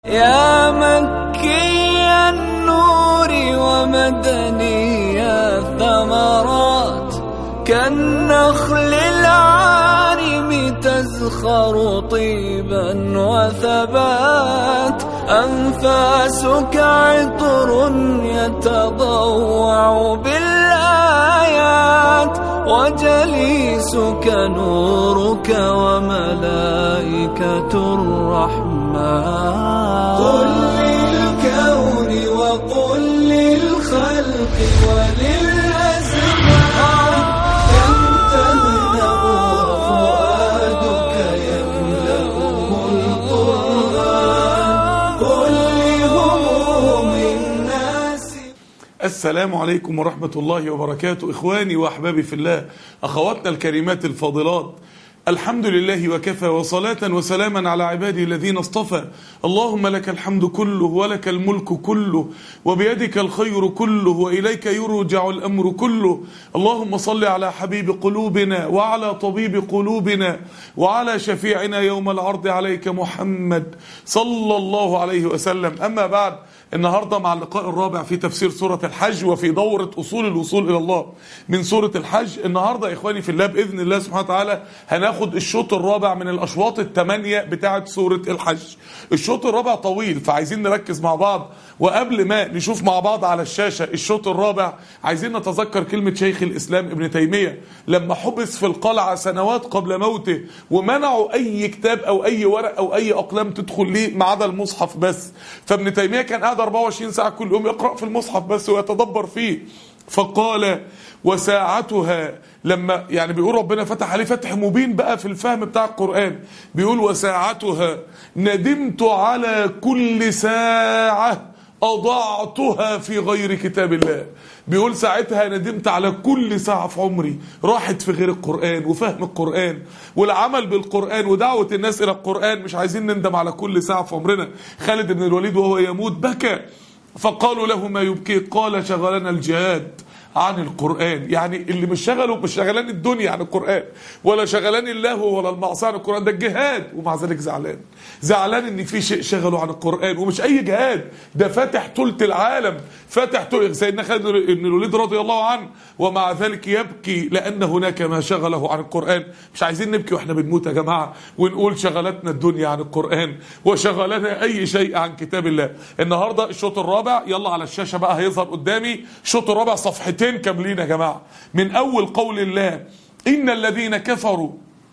يا مكي النور ومدني الثمرات كالنخل العارم تزخر طيبا وثبات أنفاسك عطر يتضوع بالآيات وجليسك نورك وملائكة الرحمن قل للكون وقل للخلق وللأزمان كم تهنأ وفؤادك يملأه القرآن قل لهموم الناس السلام عليكم ورحمة الله وبركاته إخواني وأحبابي في الله أخواتنا الكريمات الفاضلات الحمد لله وكفى وصلاة وسلاما على عباده الذين اصطفى اللهم لك الحمد كله ولك الملك كله وبيدك الخير كله وإليك يرجع الأمر كله اللهم صل على حبيب قلوبنا وعلى طبيب قلوبنا وعلى شفيعنا يوم العرض عليك محمد صلى الله عليه وسلم أما بعد النهاردة مع اللقاء الرابع في تفسير سورة الحج وفي دورة أصول الوصول إلى الله من سورة الحج النهاردة إخواني في الله بإذن الله سبحانه وتعالى هناخد الشوط الرابع من الأشواط الثمانية بتاعة سورة الحج الشوط الرابع طويل فعايزين نركز مع بعض وقبل ما نشوف مع بعض على الشاشة الشوط الرابع عايزين نتذكر كلمة شيخ الإسلام ابن تيمية لما حبس في القلعة سنوات قبل موته ومنعوا أي كتاب أو أي ورق أو أي أقلام تدخل ليه ما عدا المصحف بس فابن تيمية كان قاعد 24 ساعة كل يوم يقرأ في المصحف بس ويتدبر فيه فقال وساعتها لما يعني بيقول ربنا فتح عليه فتح مبين بقى في الفهم بتاع القرآن بيقول وساعتها ندمت على كل ساعة أضعتها في غير كتاب الله بيقول ساعتها ندمت على كل ساعة في عمري راحت في غير القرآن وفهم القرآن والعمل بالقرآن ودعوة الناس إلى القرآن مش عايزين نندم على كل ساعة في عمرنا خالد بن الوليد وهو يموت بكى فقالوا له ما يبكيك قال شغلنا الجهاد عن القرآن يعني اللي مش شغله مش شغلان الدنيا عن القرآن ولا شغلان اللهو ولا المعصية عن القرآن ده الجهاد ومع ذلك زعلان زعلان ان في شيء شغله عن القرآن ومش اي جهاد ده فاتح تلت العالم فاتح تلت سيدنا خالد بن الوليد رضي الله عنه ومع ذلك يبكي لان هناك ما شغله عن القرآن مش عايزين نبكي واحنا بنموت يا جماعة ونقول شغلتنا الدنيا عن القرآن وشغلنا اي شيء عن كتاب الله النهاردة الشوط الرابع يلا على الشاشة بقى هيظهر قدامي الشوط الرابع صفحتين صفحتين كاملين يا جماعة من أول قول الله إن الذين كفروا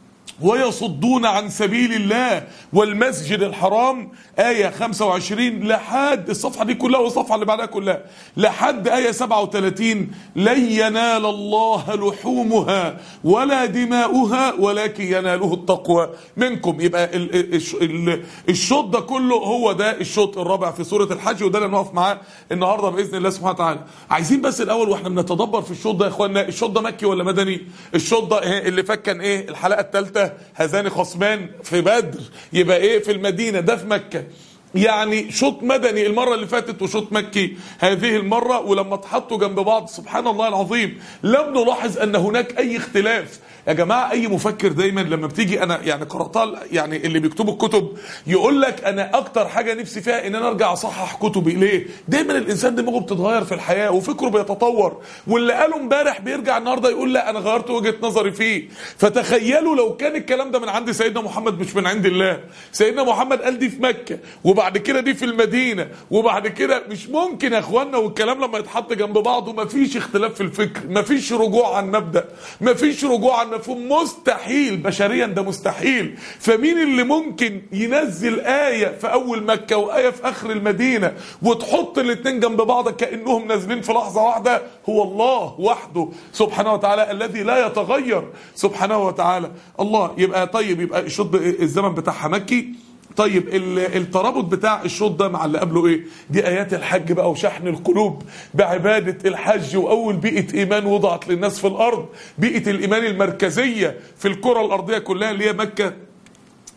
ويصدون عن سبيل الله والمسجد الحرام آية 25 لحد الصفحة دي كلها والصفحة اللي بعدها كلها لحد آية 37 لن ينال الله لحومها ولا دماؤها ولكن يناله التقوى منكم يبقى ال ال ال الشوط ده كله هو ده الشوط الرابع في سورة الحج وده اللي نقف معاه النهارده بإذن الله سبحانه وتعالى عايزين بس الأول واحنا بنتدبر في الشوط ده يا اخوانا الشوط ده مكي ولا مدني الشوط ده اللي فات كان ايه الحلقة الثالثة هذان خصمان في بدر يبقى ايه في المدينة ده في مكة يعني شوط مدني المرة اللي فاتت وشوط مكي هذه المرة ولما اتحطوا جنب بعض سبحان الله العظيم لم نلاحظ ان هناك اي اختلاف يا جماعة اي مفكر دايما لما بتيجي انا يعني قرأتها يعني اللي بيكتبوا الكتب يقول لك انا اكتر حاجة نفسي فيها ان انا ارجع اصحح كتبي ليه دايما الانسان دماغه بتتغير في الحياة وفكره بيتطور واللي قاله امبارح بيرجع النهاردة يقول لا انا غيرت وجهة نظري فيه فتخيلوا لو كان الكلام ده من عند سيدنا محمد مش من عند الله سيدنا محمد قال دي في مكة وبعد كده دي في المدينة وبعد كده مش ممكن يا اخوانا والكلام لما يتحط جنب بعضه مفيش اختلاف في الفكر مفيش رجوع عن مبدأ مفيش رجوع عن مفهوم مستحيل بشريا ده مستحيل فمين اللي ممكن ينزل آية في أول مكة وآية في آخر المدينة وتحط الاتنين جنب بعض كأنهم نازلين في لحظة واحدة هو الله وحده سبحانه وتعالى الذي لا يتغير سبحانه وتعالى الله يبقى طيب يبقى الشوط الزمن بتاعها مكي طيب الترابط بتاع الشوط ده مع اللي قبله ايه دي ايات الحج بقى وشحن القلوب بعبادة الحج واول بيئة ايمان وضعت للناس في الارض بيئة الايمان المركزية في الكرة الارضية كلها اللي هي مكة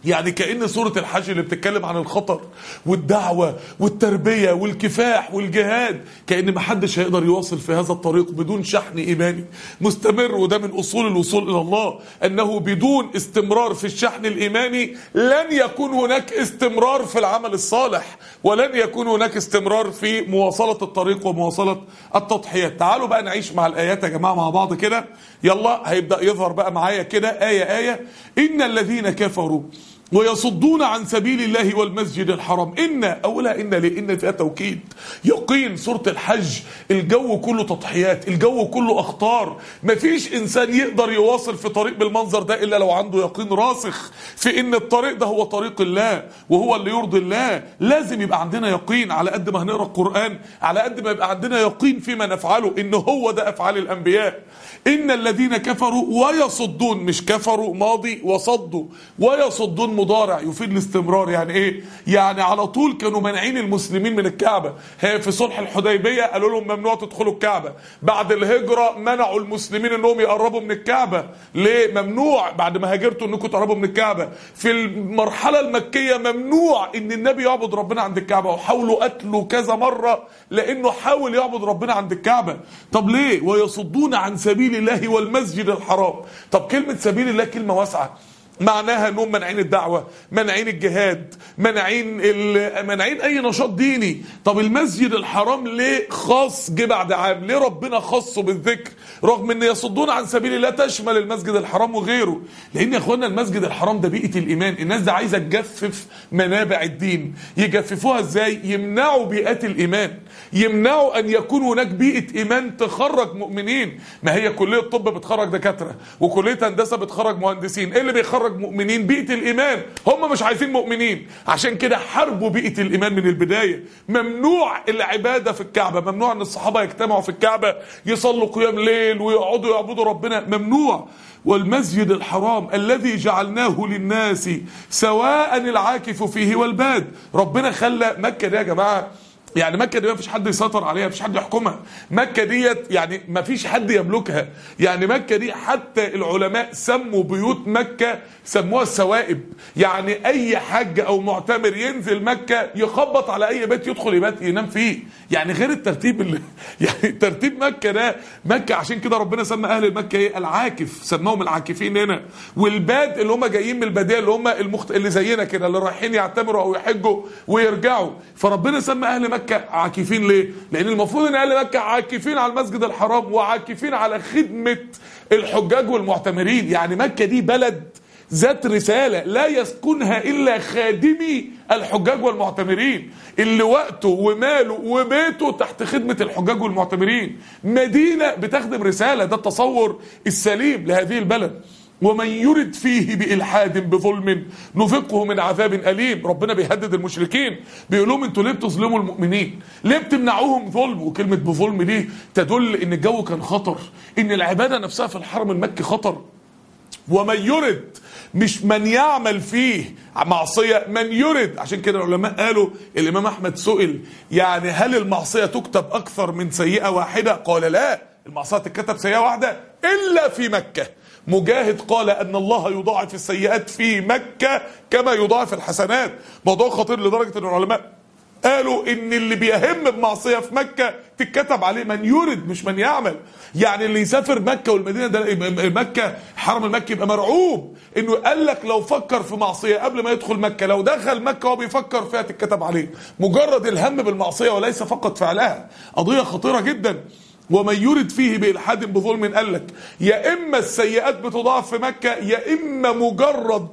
يعني كأن سورة الحج اللي بتتكلم عن الخطر والدعوة والتربية والكفاح والجهاد كأن محدش هيقدر يواصل في هذا الطريق بدون شحن إيماني مستمر وده من أصول الوصول إلى الله أنه بدون استمرار في الشحن الإيماني لن يكون هناك استمرار في العمل الصالح ولن يكون هناك استمرار في مواصلة الطريق ومواصلة التضحيات تعالوا بقى نعيش مع الآيات يا جماعة مع بعض كده يلا هيبدأ يظهر بقى معايا كده آية آية إن الذين كفروا ويصدون عن سبيل الله والمسجد الحرام إن أولها إن ليه إن فيها توكيد يقين سورة الحج الجو كله تضحيات الجو كله أخطار مفيش إنسان يقدر يواصل في طريق بالمنظر ده إلا لو عنده يقين راسخ في إن الطريق ده هو طريق الله وهو اللي يرضي الله لازم يبقى عندنا يقين على قد ما هنقرأ القرآن على قد ما يبقى عندنا يقين فيما نفعله إن هو ده أفعال الأنبياء إن الذين كفروا ويصدون مش كفروا ماضي وصدوا ويصدون مضارع يفيد الاستمرار يعني ايه يعني على طول كانوا مانعين المسلمين من الكعبة هي في صلح الحديبية قالوا لهم ممنوع تدخلوا الكعبة بعد الهجرة منعوا المسلمين انهم يقربوا من الكعبة ليه ممنوع بعد ما هاجرتوا انكم تقربوا من الكعبة في المرحلة المكية ممنوع ان النبي يعبد ربنا عند الكعبة وحاولوا قتله كذا مرة لانه حاول يعبد ربنا عند الكعبة طب ليه ويصدون عن سبيل الله والمسجد الحرام طب كلمة سبيل الله كلمة واسعة معناها انهم منعين الدعوه منعين الجهاد منعين ال- منعين اي نشاط ديني طب المسجد الحرام ليه خاص جه بعد عام ليه ربنا خصه بالذكر رغم ان يصدون عن سبيل الله تشمل المسجد الحرام وغيره لان يا اخوانا المسجد الحرام ده بيئه الايمان الناس دي عايزه تجفف منابع الدين يجففوها ازاي يمنعوا بيئات الايمان يمنعوا ان يكون هناك بيئه ايمان تخرج مؤمنين ما هي كليه الطب بتخرج دكاتره وكليه هندسه بتخرج مهندسين ايه اللي بيخرج مؤمنين بيئه الايمان هم مش عايزين مؤمنين عشان كده حاربوا بيئه الايمان من البدايه ممنوع العباده في الكعبه ممنوع ان الصحابه يجتمعوا في الكعبه يصلوا قيام ليل ويقعدوا يعبدوا ربنا ممنوع والمسجد الحرام الذي جعلناه للناس سواء العاكف فيه والباد ربنا خلى مكه دي يا جماعه يعني مكة دي ما فيش حد يسيطر عليها مفيش حد يحكمها مكة ديت يعني ما فيش حد يملكها يعني مكة دي حتى العلماء سموا بيوت مكة سموها السوائب يعني اي حج او معتمر ينزل مكة يخبط على اي بيت يدخل يبات ينام فيه يعني غير الترتيب اللي يعني ترتيب مكة ده مكة عشان كده ربنا سمى اهل مكة ايه العاكف سماهم العاكفين هنا والباد اللي هم جايين من البادية اللي هم المخت... اللي زينا كده اللي رايحين يعتمروا او يحجوا ويرجعوا فربنا سمى اهل مكة عاكفين ليه لان المفروض ان اهل مكة عاكفين على المسجد الحرام وعاكفين على خدمة الحجاج والمعتمرين يعني مكة دي بلد ذات رسالة لا يسكنها إلا خادمي الحجاج والمعتمرين اللي وقته وماله وبيته تحت خدمة الحجاج والمعتمرين مدينة بتخدم رسالة ده التصور السليم لهذه البلد ومن يرد فيه بإلحاد بظلم نفقه من عذاب أليم ربنا بيهدد المشركين بيقول لهم انتوا ليه بتظلموا المؤمنين ليه بتمنعوهم ظلم وكلمة بظلم دي تدل ان الجو كان خطر ان العبادة نفسها في الحرم المكي خطر ومن يرد مش من يعمل فيه معصية من يرد عشان كده العلماء قالوا الإمام أحمد سئل يعني هل المعصية تكتب أكثر من سيئة واحدة قال لا المعصية تتكتب سيئة واحدة إلا في مكة مجاهد قال أن الله يضاعف السيئات في مكة كما يضاعف الحسنات موضوع خطير لدرجة أن العلماء قالوا ان اللي بيهم بمعصيه في مكه تتكتب عليه من يرد مش من يعمل يعني اللي يسافر مكه والمدينه ده مكه حرم المكي يبقى مرعوب انه قال لك لو فكر في معصيه قبل ما يدخل مكه لو دخل مكه وهو بيفكر فيها تتكتب عليه مجرد الهم بالمعصيه وليس فقط فعلها قضيه خطيره جدا ومن يرد فيه بإلحاد بظلم قال لك يا إما السيئات بتضاعف في مكة يا إما مجرد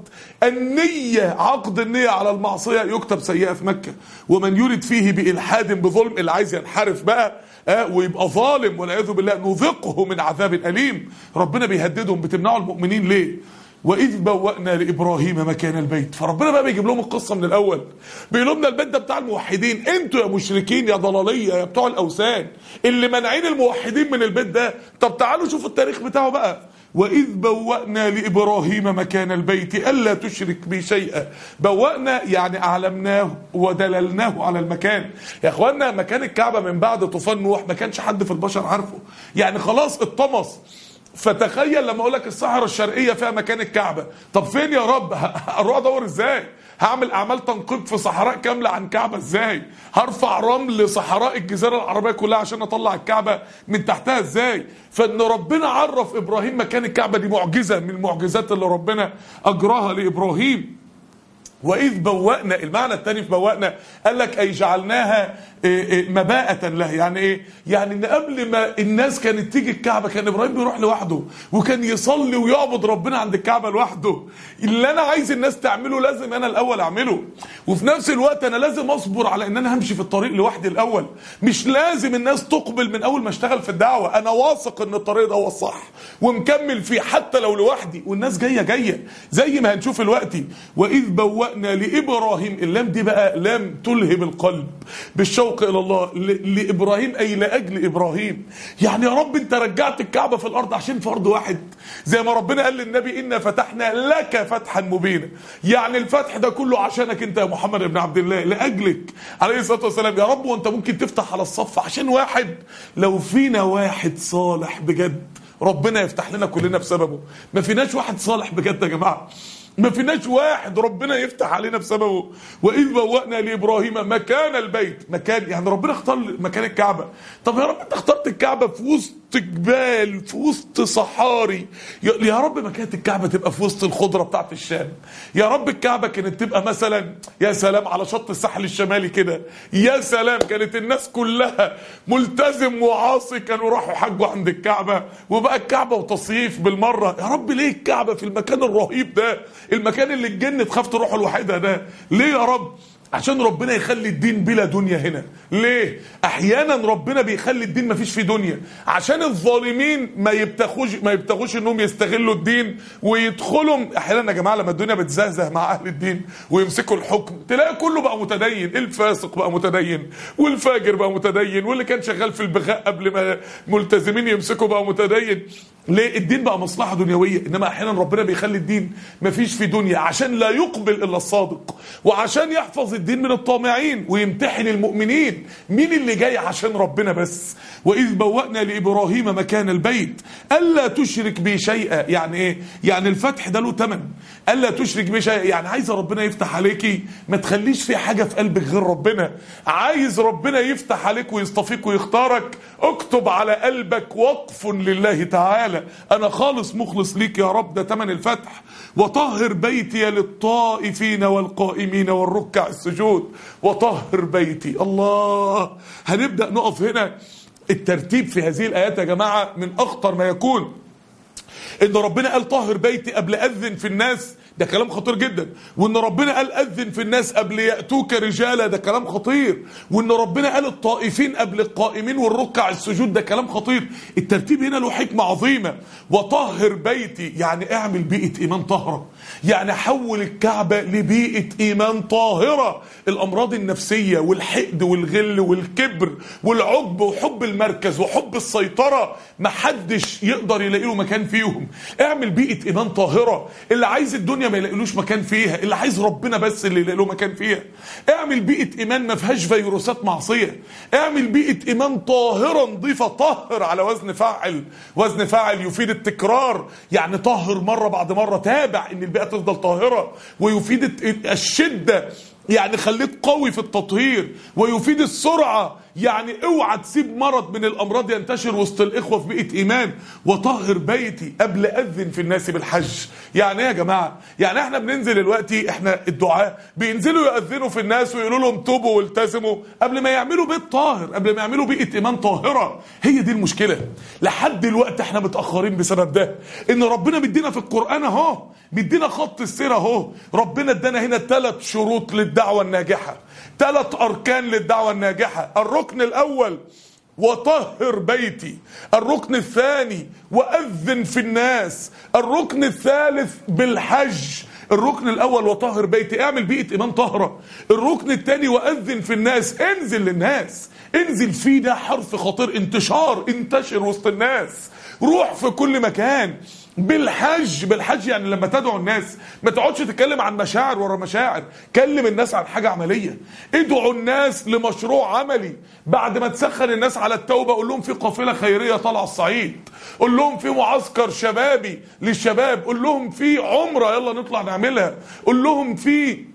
النية عقد النية على المعصية يكتب سيئة في مكة ومن يرد فيه بإلحاد بظلم اللي عايز ينحرف بقى آه ويبقى ظالم والعياذ بالله نذقه من عذاب أليم ربنا بيهددهم بتمنعوا المؤمنين ليه واذ بوأنا لابراهيم مكان البيت فربنا بقى بيجيب لهم القصه من الاول بيقول لهم ده البيت ده بتاع الموحدين انتوا يا مشركين يا ضلاليه يا بتوع الاوثان اللي مانعين الموحدين من البيت ده طب تعالوا شوفوا التاريخ بتاعه بقى واذ بوأنا لابراهيم مكان البيت الا تشرك بي شيئا بوأنا يعني اعلمناه ودللناه على المكان يا اخوانا مكان الكعبه من بعد طوفان نوح ما كانش حد في البشر عارفه يعني خلاص اتطمس فتخيل لما اقول لك الصحراء الشرقيه فيها مكان الكعبه طب فين يا رب ه- هروح ادور ازاي هعمل اعمال تنقيب في صحراء كامله عن كعبه ازاي هرفع رمل صحراء الجزيره العربيه كلها عشان اطلع الكعبه من تحتها ازاي فان ربنا عرف ابراهيم مكان الكعبه دي معجزه من المعجزات اللي ربنا اجراها لابراهيم واذ بوأنا المعنى الثاني في بوأنا قال لك اي جعلناها إيه إيه مباءة له يعني ايه يعني ان قبل ما الناس كانت تيجي الكعبه كان ابراهيم بيروح لوحده وكان يصلي ويعبد ربنا عند الكعبه لوحده اللي انا عايز الناس تعمله لازم انا الاول اعمله وفي نفس الوقت انا لازم اصبر على ان انا همشي في الطريق لوحدي الاول مش لازم الناس تقبل من اول ما اشتغل في الدعوه انا واثق ان الطريق ده هو الصح ومكمل فيه حتى لو لوحدي والناس جايه جايه زي ما هنشوف دلوقتي واذ بوأنا لابراهيم اللام دي بقى لام تلهم القلب بالشوق الى الله ل- لابراهيم اي لاجل ابراهيم يعني يا رب انت رجعت الكعبه في الارض عشان فرد واحد زي ما ربنا قال للنبي انا فتحنا لك فتحا مبينا يعني الفتح ده كله عشانك انت يا محمد بن عبد الله لاجلك عليه الصلاه والسلام يا رب وانت ممكن تفتح على الصف عشان واحد لو فينا واحد صالح بجد ربنا يفتح لنا كلنا بسببه ما فيناش واحد صالح بجد يا جماعه ما فيناش واحد ربنا يفتح علينا بسببه واذ بوأنا لابراهيم مكان البيت مكان يعني ربنا اختار مكان الكعبه طب يا رب انت اخترت الكعبه في وسط جبال في وسط صحاري يا يا رب ما كانت الكعبه تبقى في وسط الخضره بتاعت الشام يا رب الكعبه كانت تبقى مثلا يا سلام على شط الساحل الشمالي كده يا سلام كانت الناس كلها ملتزم وعاصي كانوا راحوا حجوا عند الكعبه وبقى الكعبه وتصيف بالمره يا رب ليه الكعبه في المكان الرهيب ده المكان اللي الجن تخاف تروح لوحدها ده ليه يا رب عشان ربنا يخلي الدين بلا دنيا هنا ليه احيانا ربنا بيخلي الدين ما فيش فيه دنيا عشان الظالمين ما يبتغوش ما يبتغوش انهم يستغلوا الدين ويدخلوا احيانا يا جماعه لما الدنيا بتزهزه مع اهل الدين ويمسكوا الحكم تلاقي كله بقى متدين الفاسق بقى متدين والفاجر بقى متدين واللي كان شغال في البغاء قبل ما ملتزمين يمسكوا بقى متدين ليه الدين بقى مصلحه دنيويه انما احيانا ربنا بيخلي الدين ما فيش فيه دنيا عشان لا يقبل الا الصادق وعشان يحفظ الدين من الطامعين ويمتحن المؤمنين مين اللي جاي عشان ربنا بس واذ بوأنا لابراهيم مكان البيت الا تشرك بي شيئا يعني ايه يعني الفتح ده له ثمن الا تشرك بي شيئا يعني عايزه ربنا يفتح عليكي ما تخليش في حاجه في قلبك غير ربنا عايز ربنا يفتح عليك ويصطفيك ويختارك اكتب على قلبك وقف لله تعالى انا خالص مخلص ليك يا رب ده ثمن الفتح وطهر بيتي للطائفين والقائمين والركع السجود وطهر بيتي الله هنبدا نقف هنا الترتيب في هذه الايات يا جماعه من اخطر ما يكون ان ربنا قال طهر بيتي قبل اذن في الناس ده كلام خطير جدا وان ربنا قال اذن في الناس قبل ياتوك رجالا ده كلام خطير وان ربنا قال الطائفين قبل القائمين والركع السجود ده كلام خطير الترتيب هنا له حكمه عظيمه وطهر بيتي يعني اعمل بيئه ايمان طاهره يعني حول الكعبه لبيئه ايمان طاهره الامراض النفسيه والحقد والغل والكبر والعجب وحب المركز وحب السيطره محدش يقدر يلاقي له مكان فيهم اعمل بيئه ايمان طاهره اللي عايز الدنيا ما يلاقيلوش مكان فيها اللي عايز ربنا بس اللي يلاقي له مكان فيها اعمل بيئه ايمان ما فيهاش فيروسات معصيه اعمل بيئه ايمان طاهره نظيفه طهر على وزن فاعل وزن فاعل يفيد التكرار يعني طهر مره بعد مره تابع ان البيئه تفضل طاهره ويفيد الت- الشده يعني خليك قوي في التطهير ويفيد السرعه يعني اوعى تسيب مرض من الامراض ينتشر وسط الاخوه في بيئه ايمان وطهر بيتي قبل اذن في الناس بالحج يعني ايه يا جماعه يعني احنا بننزل دلوقتي احنا الدعاء بينزلوا ياذنوا في الناس ويقولوا لهم توبوا والتزموا قبل ما يعملوا بيت طاهر قبل ما يعملوا بيئه ايمان طاهره هي دي المشكله لحد دلوقتي احنا متاخرين بسبب ده ان ربنا مدينا في القران اهو مدينا خط السيره اهو ربنا ادانا هنا ثلاث شروط للدعوه الناجحه ثلاث اركان للدعوه الناجحه الركن الاول وطهر بيتي الركن الثاني واذن في الناس الركن الثالث بالحج الركن الاول وطهر بيتي اعمل بيئه ايمان طاهره الركن الثاني واذن في الناس انزل للناس انزل فيه ده حرف خطير انتشار انتشر وسط الناس روح في كل مكان بالحج بالحج يعني لما تدعو الناس ما تقعدش تتكلم عن مشاعر ورا مشاعر كلم الناس عن حاجه عمليه ادعوا الناس لمشروع عملي بعد ما تسخن الناس على التوبه قول لهم في قافله خيريه طالعه الصعيد قول لهم في معسكر شبابي للشباب قول لهم في عمره يلا نطلع نعملها قول لهم في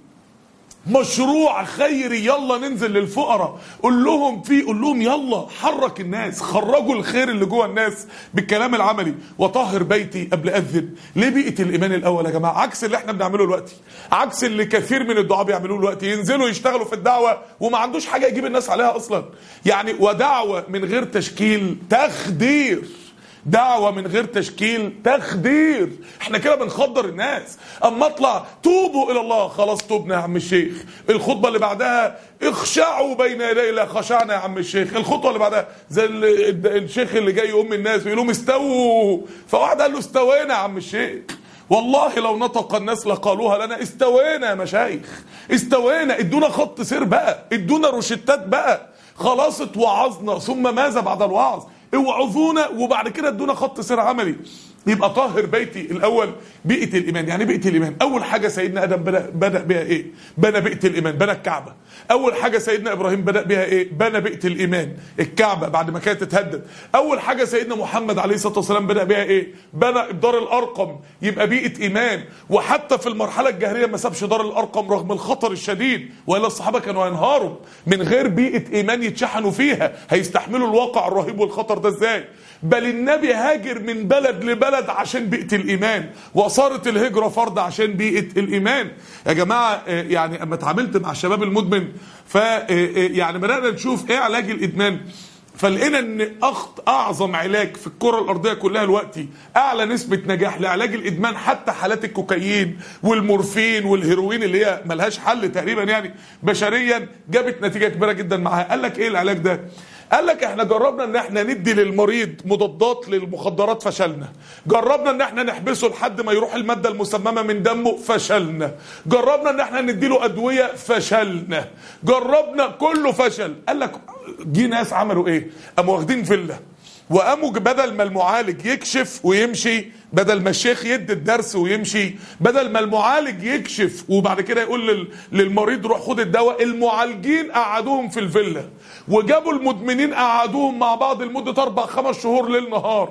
مشروع خيري يلا ننزل للفقراء قول لهم في قول لهم يلا حرك الناس خرجوا الخير اللي جوه الناس بالكلام العملي وطهر بيتي قبل اذن ليه بيئه الايمان الاول يا جماعه عكس اللي احنا بنعمله دلوقتي عكس اللي كثير من الدعاء بيعملوه دلوقتي ينزلوا يشتغلوا في الدعوه وما عندوش حاجه يجيب الناس عليها اصلا يعني ودعوه من غير تشكيل تخدير دعوة من غير تشكيل تخدير احنا كده بنخدر الناس اما اطلع توبوا الى الله خلاص توبنا يا عم الشيخ الخطبة اللي بعدها اخشعوا بين يدي الله خشعنا يا عم الشيخ الخطوة اللي بعدها زي ال- الشيخ اللي جاي يقوم الناس ويقول لهم استووا فواحد قال له استوينا يا عم الشيخ والله لو نطق الناس لقالوها لنا استوينا يا مشايخ استوينا ادونا خط سير بقى ادونا روشتات بقى خلاص اتوعظنا ثم ماذا بعد الوعظ اوعظونا وبعد كده ادونا خط سير عملي يبقى طهر بيتي الاول بيئه الايمان يعني بيئه الايمان اول حاجه سيدنا ادم بدا بدا بها ايه بنى بيئه الايمان بنى الكعبه اول حاجه سيدنا ابراهيم بدا بها ايه بنى بيئه الايمان الكعبه بعد ما كانت تتهدد اول حاجه سيدنا محمد عليه الصلاه والسلام بدا بها ايه بنى دار الارقم يبقى بيئه ايمان وحتى في المرحله الجاهليه ما سابش دار الارقم رغم الخطر الشديد والا الصحابه كانوا ينهاروا من غير بيئه ايمان يتشحنوا فيها هيستحملوا الواقع الرهيب والخطر ده ازاي بل النبي هاجر من بلد لبلد عشان بيئة الإيمان وصارت الهجرة فرض عشان بيئة الإيمان يا جماعة آه، يعني أما اتعاملت مع الشباب المدمن ف آه، آه، يعني بدأنا نشوف إيه علاج الإدمان فلقينا ان أخط اعظم علاج في الكره الارضيه كلها دلوقتي اعلى نسبه نجاح لعلاج الادمان حتى حالات الكوكايين والمورفين والهيروين اللي هي ملهاش حل تقريبا يعني بشريا جابت نتيجه كبيره جدا معاها قال لك ايه العلاج ده قال لك احنا جربنا ان احنا ندي للمريض مضادات للمخدرات فشلنا جربنا ان احنا نحبسه لحد ما يروح الماده المسممه من دمه فشلنا جربنا ان احنا نديله ادويه فشلنا جربنا كله فشل قال لك جه ناس عملوا ايه قاموا واخدين فيلا وقاموا بدل ما المعالج يكشف ويمشي بدل ما الشيخ يدي الدرس ويمشي بدل ما المعالج يكشف وبعد كده يقول لل- للمريض روح خد الدواء المعالجين قعدوهم في الفيلا وجابوا المدمنين قعدوهم مع بعض لمدة أربع خمس شهور ليل نهار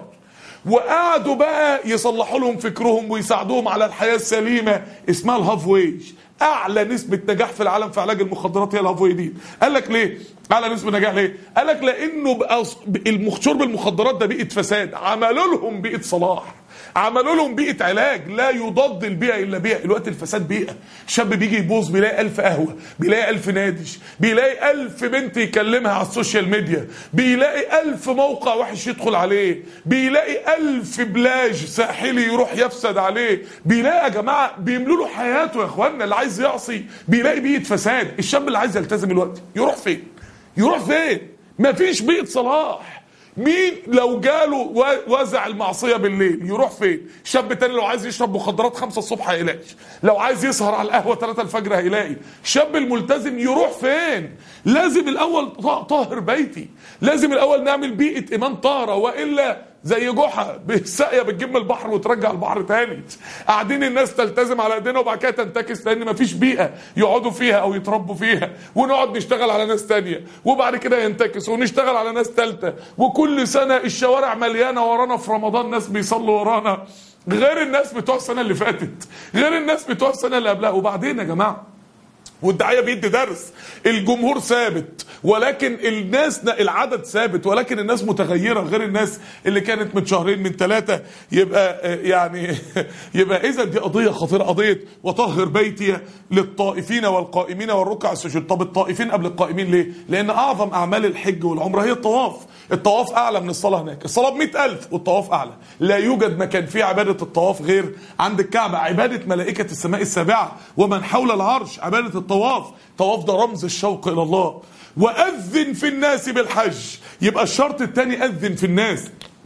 وقعدوا بقى يصلحوا لهم فكرهم ويساعدوهم على الحياة السليمة اسمها الهاف ويج اعلى نسبة نجاح في العالم في علاج المخدرات هي الهاف واي دي قال لك ليه اعلى نسبة نجاح ليه قال لك لانه بقى المخ- شرب المخدرات ده بيئة فساد عملوا لهم بيئة صلاح عملوا لهم بيئة علاج لا يضاد البيئة إلا بيئة الوقت الفساد بيئة شاب بيجي يبوظ بيلاقي ألف قهوة بيلاقي ألف نادش بيلاقي ألف بنت يكلمها على السوشيال ميديا بيلاقي ألف موقع وحش يدخل عليه بيلاقي ألف بلاج ساحلي يروح يفسد عليه بيلاقي يا جماعة بيملوا له حياته يا إخواننا اللي عايز يعصي بيلاقي بيئة فساد الشاب اللي عايز يلتزم الوقت يروح فين يروح فين مفيش بيئة صلاح مين لو جاله و- وزع المعصية بالليل يروح فين شاب تاني لو عايز يشرب مخدرات خمسة الصبح هيلاقي لو عايز يسهر على القهوة ثلاثة الفجر هيلاقي شاب الملتزم يروح فين لازم الاول ط- طاهر بيتي لازم الاول نعمل بيئة ايمان طاهرة والا زي جحا بالساقيه بتجيب من البحر وترجع البحر تاني قاعدين الناس تلتزم على ايدينا وبعد كده تنتكس لان مفيش بيئه يقعدوا فيها او يتربوا فيها ونقعد نشتغل على ناس تانية وبعد كده ينتكس ونشتغل على ناس تالتة وكل سنه الشوارع مليانه ورانا في رمضان ناس بيصلوا ورانا غير الناس بتوع السنه اللي فاتت غير الناس بتوع السنه اللي قبلها وبعدين يا جماعه والداعيه بيدي درس الجمهور ثابت ولكن الناس العدد ثابت ولكن الناس متغيره غير الناس اللي كانت من شهرين من ثلاثه يبقى آه، يعني يبقى اذا دي قضيه خطيره قضيه وطهر بيتي للطائفين والقائمين والركع السجود طب الطائفين قبل القائمين ليه؟ لان اعظم اعمال الحج والعمره هي الطواف الطواف اعلى من الصلاه هناك الصلاه ب ألف والطواف اعلى لا يوجد مكان فيه عباده الطواف غير عند الكعبه عباده ملائكه السماء السابعه ومن حول العرش عباده الطواف الطواف ده رمز الشوق الى الله واذن في الناس بالحج يبقى الشرط الثاني اذن في الناس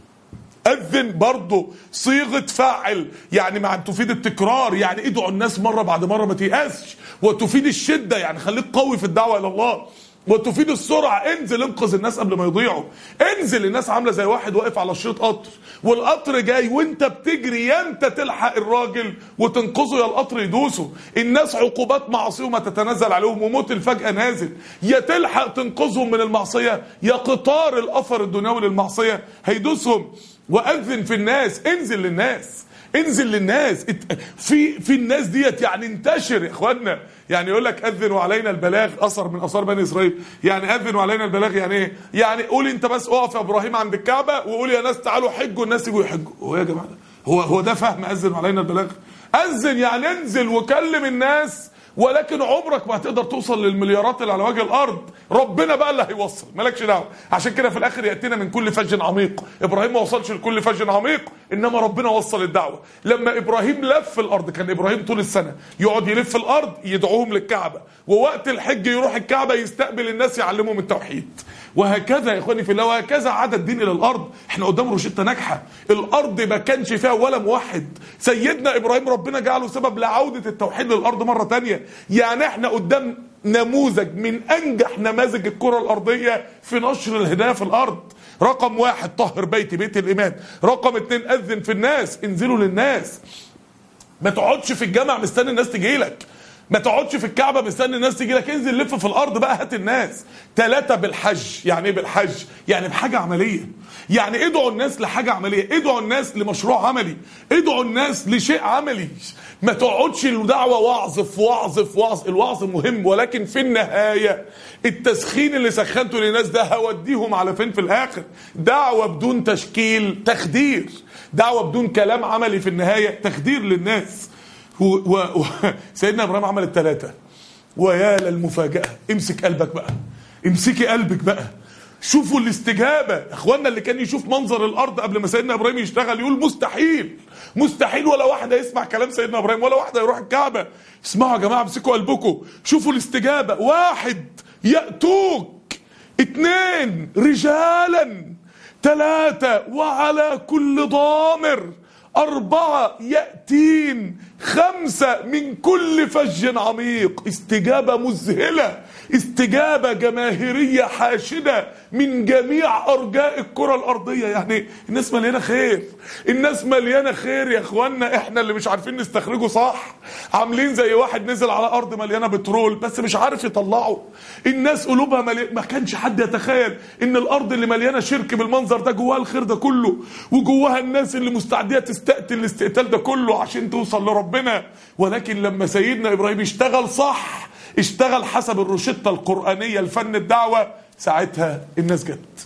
أذن برضه صيغة فاعل يعني مع تفيد التكرار يعني ادعوا الناس مرة بعد مرة ما تيأسش وتفيد الشدة يعني خليك قوي في الدعوة إلى الله وتفيد السرعه انزل انقذ الناس قبل ما يضيعوا انزل الناس عامله زي واحد واقف على شريط قطر والقطر جاي وانت بتجري يا انت تلحق الراجل وتنقذه يا القطر يدوسه الناس عقوبات معصيهم تتنزل عليهم وموت الفجأة نازل يا تلحق تنقذهم من المعصية يا قطار الاثر الدنيوي للمعصية هيدوسهم واذن في الناس انزل للناس انزل للناس ات- في في الناس ديت يعني انتشر يا اخوانا يعني يقول لك اذنوا علينا البلاغ اثر من اثار بني اسرائيل يعني اذنوا علينا البلاغ يعني ايه يعني قول انت بس اقف يا ابراهيم عند الكعبه وقول يا ناس تعالوا حجوا الناس يجوا يحجوا هو يا جماعه ده هو هو ده فهم اذن علينا البلاغ اذن يعني انزل وكلم الناس ولكن عمرك ما هتقدر توصل للمليارات اللي على وجه الارض ربنا بقى اللي هيوصل مالكش دعوه عشان كده في الاخر ياتينا من كل فج عميق ابراهيم ما وصلش لكل فج عميق انما ربنا وصل الدعوه لما ابراهيم لف الارض كان ابراهيم طول السنه يقعد يلف الارض يدعوهم للكعبه ووقت الحج يروح الكعبه يستقبل الناس يعلمهم التوحيد وهكذا يا اخواني في الله وهكذا عاد الدين الى الارض احنا قدام روشته ناجحه الارض ما كانش فيها ولا موحد سيدنا ابراهيم ربنا جعله سبب لعوده التوحيد للارض مره تانية يعني احنا قدام نموذج من انجح نماذج الكره الارضيه في نشر الهدايه في الارض رقم واحد طهر بيتي بيت الايمان رقم اتنين اذن في الناس انزلوا للناس ما تقعدش في الجامع مستني الناس تجي لك ما تقعدش في الكعبه مستني الناس تيجي لك انزل لف في الارض بقى هات الناس ثلاثه بالحج يعني ايه بالحج يعني بحاجه عمليه يعني ادعوا الناس لحاجه عمليه ادعوا الناس لمشروع عملي ادعوا الناس لشيء عملي ما تقعدش الدعوه وعظ في وعظ في وعظ الوعظ مهم ولكن في النهايه التسخين اللي سخنته للناس ده هوديهم على فين في الاخر دعوه بدون تشكيل تخدير دعوه بدون كلام عملي في النهايه تخدير للناس و... و... و... سيدنا ابراهيم عمل الثلاثه ويا للمفاجاه امسك قلبك بقى امسكي قلبك بقى شوفوا الاستجابه اخواننا اللي كان يشوف منظر الارض قبل ما سيدنا ابراهيم يشتغل يقول مستحيل مستحيل ولا واحد هيسمع كلام سيدنا ابراهيم ولا واحد هيروح الكعبه اسمعوا يا جماعه امسكوا قلبكم شوفوا الاستجابه واحد ياتوك اتنين رجالا ثلاثة وعلى كل ضامر أربعة يأتين خمسة من كل فج عميق استجابة مذهلة استجابة جماهيرية حاشدة من جميع أرجاء الكرة الأرضية يعني الناس مليانة خير الناس مليانة خير يا إخوانا إحنا اللي مش عارفين نستخرجه صح عاملين زي واحد نزل على أرض مليانة بترول بس مش عارف يطلعه الناس قلوبها مليانة ما كانش حد يتخيل إن الأرض اللي مليانة شرك بالمنظر ده جواها الخير ده كله وجواها الناس اللي مستعدية تستقتل الاستقتال ده كله عشان توصل لربنا ولكن لما سيدنا إبراهيم اشتغل صح اشتغل حسب الروشتة القرآنية لفن الدعوة ساعتها الناس جت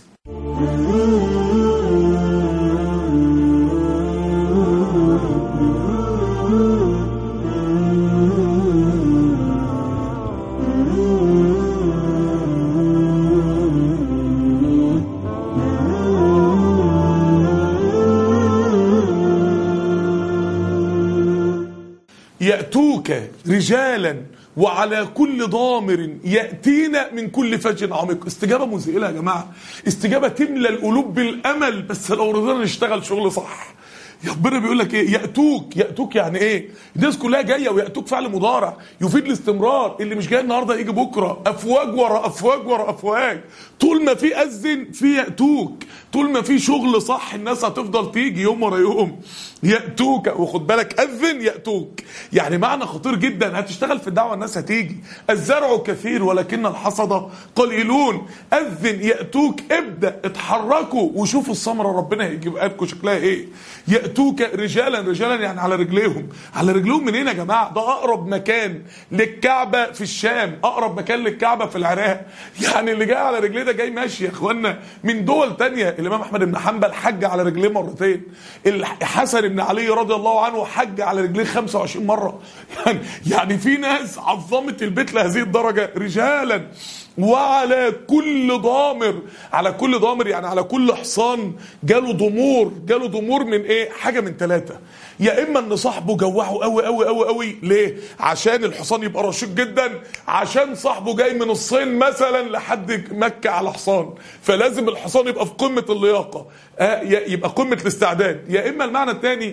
يأتوك رجالا وعلى كل ضامر يأتينا من كل فج عميق استجابة مذهلة يا جماعة استجابة تملى القلوب بالأمل بس لو رضينا نشتغل شغل صح يا ربنا بيقول لك ايه ياتوك ياتوك يعني ايه الناس كلها جايه وياتوك فعل مضارع يفيد الاستمرار اللي مش جاي النهارده يجي بكره افواج ورا افواج ورا افواج طول ما في اذن في ياتوك طول ما في شغل صح الناس هتفضل تيجي يوم ورا يوم ياتوك وخد بالك اذن ياتوك يعني معنى خطير جدا هتشتغل في الدعوه الناس هتيجي الزرع كثير ولكن الحصد قليلون اذن ياتوك ابدا اتحركوا وشوفوا الثمره ربنا هيجيب لكم شكلها ايه ياتوك رجالا رجالا يعني على رجليهم على رجليهم منين يا جماعه ده اقرب مكان للكعبه في الشام اقرب مكان للكعبه في العراق يعني اللي جاي على رجليه ده جاي ماشي يا اخوانا من دول تانية الامام احمد بن حنبل حج على رجليه مرتين الحسن بن علي رضي الله عنه حج على رجليه 25 مره يعني يعني في ناس عظمت البيت لهذه الدرجه رجالا وعلى كل ضامر على كل ضامر يعني على كل حصان جاله ضمور جاله ضمور من ايه حاجه من ثلاثه يا اما ان صاحبه جوعه قوي قوي قوي قوي ليه عشان الحصان يبقى رشيق جدا عشان صاحبه جاي من الصين مثلا لحد مكه على حصان فلازم الحصان يبقى في قمه اللياقه آه يبقى قمه الاستعداد يا اما المعنى الثاني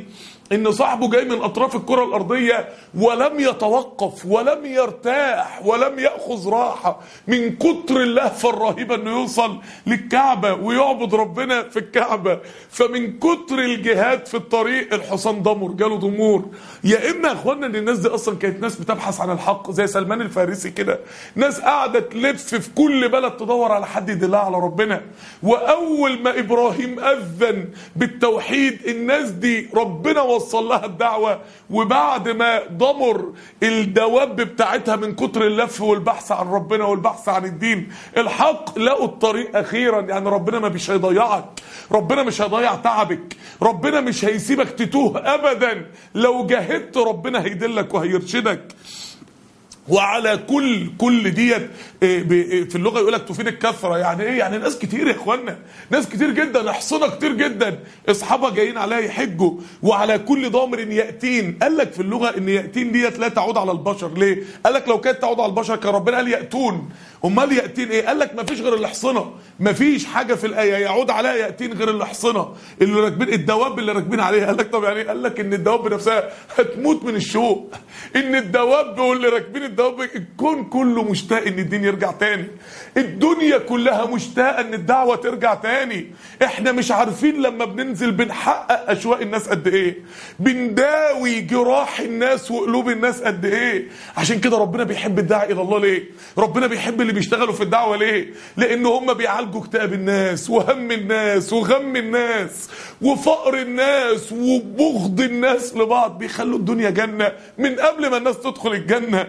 ان صاحبه جاي من اطراف الكره الارضيه ولم يتوقف ولم يرتاح ولم ياخذ راحه من كتر اللهفه الرهيبه انه يوصل للكعبه ويعبد ربنا في الكعبه فمن كتر الجهاد في الطريق الحصان ضمر جاله ضمور يا اما يا اخوانا ان الناس دي اصلا كانت ناس بتبحث عن الحق زي سلمان الفارسي كده ناس قاعده تلف في كل بلد تدور على حد يدلها على ربنا واول ما ابراهيم اذن بالتوحيد الناس دي ربنا وصل لها الدعوه وبعد ما ضمر الدواب بتاعتها من كتر اللف والبحث عن ربنا والبحث عن الدين الحق لقوا الطريق اخيرا يعني ربنا ما مش هيضيعك ربنا مش هيضيع تعبك ربنا مش هيسيبك تتوه ابدا لو جاهدت ربنا هيدلك وهيرشدك وعلى كل كل ديت إيه، ب- إيه، في اللغه يقول لك تفيد الكثره يعني ايه يعني ناس كتير يا اخوانا ناس كتير جدا احصنه كتير جدا اصحابها جايين عليها يحجوا وعلى كل ضامر ياتين قال لك في اللغه ان ياتين ديت لا تعود على البشر ليه قال لك لو كانت تعود على البشر كان ربنا قال ياتون امال ياتين ايه قال لك ما فيش غير الاحصنه ما فيش حاجه في الايه يعود عليها ياتين غير الاحصنه اللي راكبين الدواب اللي راكبين عليها قال لك طب يعني إيه؟ قال لك ان الدواب نفسها هتموت من الشوق ان الدواب واللي راكبين الدواب الكون كله مشتاق ان الدين يرجع تاني الدنيا كلها مشتاقه ان الدعوه ترجع تاني احنا مش عارفين لما بننزل بنحقق اشواق الناس قد ايه بنداوي جراح الناس وقلوب الناس قد ايه عشان كده ربنا بيحب الداعي الى الله ليه ربنا بيحب اللي بيشتغلوا في الدعوه ليه لان هم بيعالجوا اكتئاب الناس وهم الناس وغم الناس وفقر الناس وبغض الناس لبعض بيخلوا الدنيا جنه من قبل ما الناس تدخل الجنه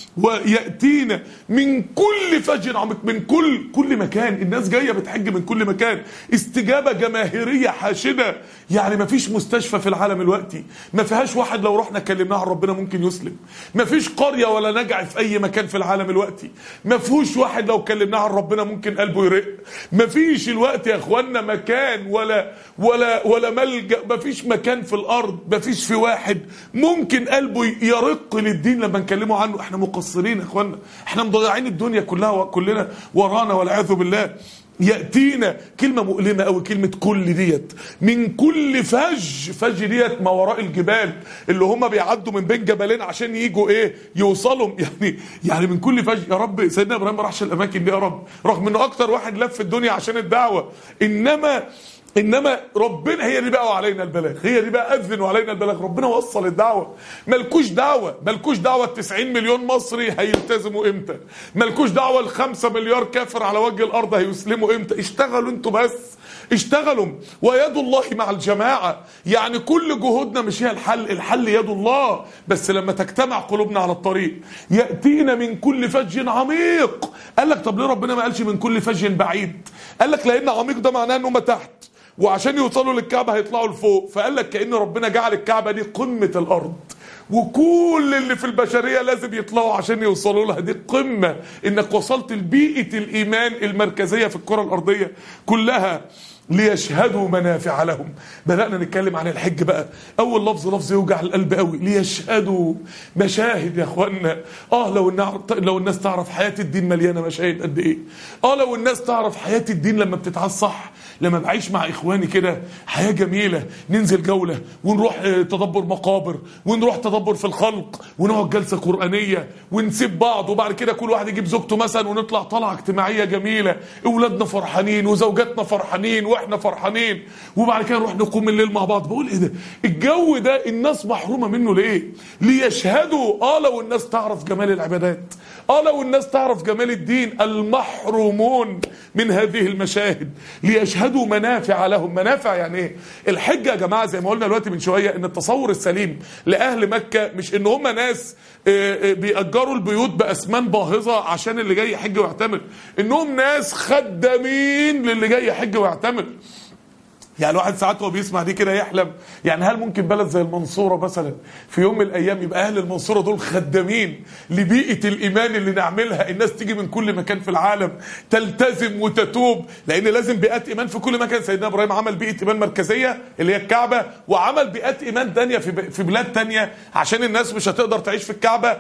وياتينا من كل فج عميق من كل كل مكان الناس جايه بتحج من كل مكان استجابه جماهيريه حاشده يعني ما فيش مستشفى في العالم الوقتي ما فيهاش واحد لو رحنا كلمناه عن ربنا ممكن يسلم ما فيش قريه ولا نجع في اي مكان في العالم الوقتي ما فيهوش واحد لو كلمناه عن ربنا ممكن قلبه يرق ما فيش الوقت يا اخوانا مكان ولا ولا ولا ملجا ما فيش مكان في الارض ما فيش في واحد ممكن قلبه يرق للدين لما نكلمه عنه احنا مقصرين يا اخوانا احنا مضيعين الدنيا كلها وكلنا ورانا والعياذ بالله ياتينا كلمه مؤلمه قوي كلمه كل ديت من كل فج فج ديت ما وراء الجبال اللي هم بيعدوا من بين جبلين عشان يجوا ايه يوصلوا يعني يعني من كل فج يا رب سيدنا ابراهيم ما راحش الاماكن دي يا رب رغم انه اكتر واحد لف الدنيا عشان الدعوه انما انما ربنا هي دي بقى وعلينا البلاغ هي دي بقى اذن وعلينا البلاغ ربنا وصل الدعوه ملكوش دعوه ملكوش دعوه ال 90 مليون مصري هيلتزموا امتى ملكوش دعوه ال 5 مليار كافر على وجه الارض هيسلموا امتى اشتغلوا انتوا بس اشتغلوا ويد الله مع الجماعه يعني كل جهودنا مش هي الحل الحل يد الله بس لما تجتمع قلوبنا على الطريق ياتينا من كل فج عميق قال لك طب ليه ربنا ما قالش من كل فج بعيد قال لك لان عميق ده معناه ان هم تحت وعشان يوصلوا للكعبه هيطلعوا لفوق فقال لك كان ربنا جعل الكعبه دي قمه الارض وكل اللي في البشريه لازم يطلعوا عشان يوصلوا لها دي قمه انك وصلت لبيئه الايمان المركزيه في الكره الارضيه كلها ليشهدوا منافع لهم بدأنا نتكلم عن الحج بقى أول لفظ لفظ يوجع القلب قوي ليشهدوا مشاهد يا أخوانا آه لو النع- لو الناس تعرف حياة الدين مليانة مشاهد قد إيه آه لو الناس تعرف حياة الدين لما بتتعاش صح لما بعيش مع إخواني كده حياة جميلة ننزل جولة ونروح آه، تدبر مقابر ونروح تدبر في الخلق ونقعد جلسة قرآنية ونسيب بعض وبعد كده كل واحد يجيب زوجته مثلا ونطلع طلعة اجتماعية جميلة أولادنا فرحانين وزوجاتنا فرحانين واحنا فرحانين وبعد كده نروح نقوم الليل مع بعض بقول ايه ده الجو ده الناس محرومه منه ليه ليشهدوا اه لو الناس تعرف جمال العبادات اه لو الناس تعرف جمال الدين المحرومون من هذه المشاهد ليشهدوا منافع لهم منافع يعني ايه الحجه يا جماعه زي ما قلنا دلوقتي من شويه ان التصور السليم لاهل مكه مش ان هم ناس آه، آه، بيأجروا البيوت بأسمان باهظة عشان اللي جاي يحج ويعتمر إنهم ناس خدامين للي جاي يحج ويعتمر يعني الواحد ساعات وهو بيسمع دي كده يحلم يعني هل ممكن بلد زي المنصوره مثلا في يوم من الايام يبقى اهل المنصوره دول خدامين لبيئه الايمان اللي نعملها الناس تيجي من كل مكان في العالم تلتزم وتتوب لان لازم بيئات ايمان في كل مكان سيدنا ابراهيم عمل بيئه ايمان مركزيه اللي هي الكعبه وعمل بيئات ايمان تانية في ب- في بلاد تانية عشان الناس مش هتقدر تعيش في الكعبه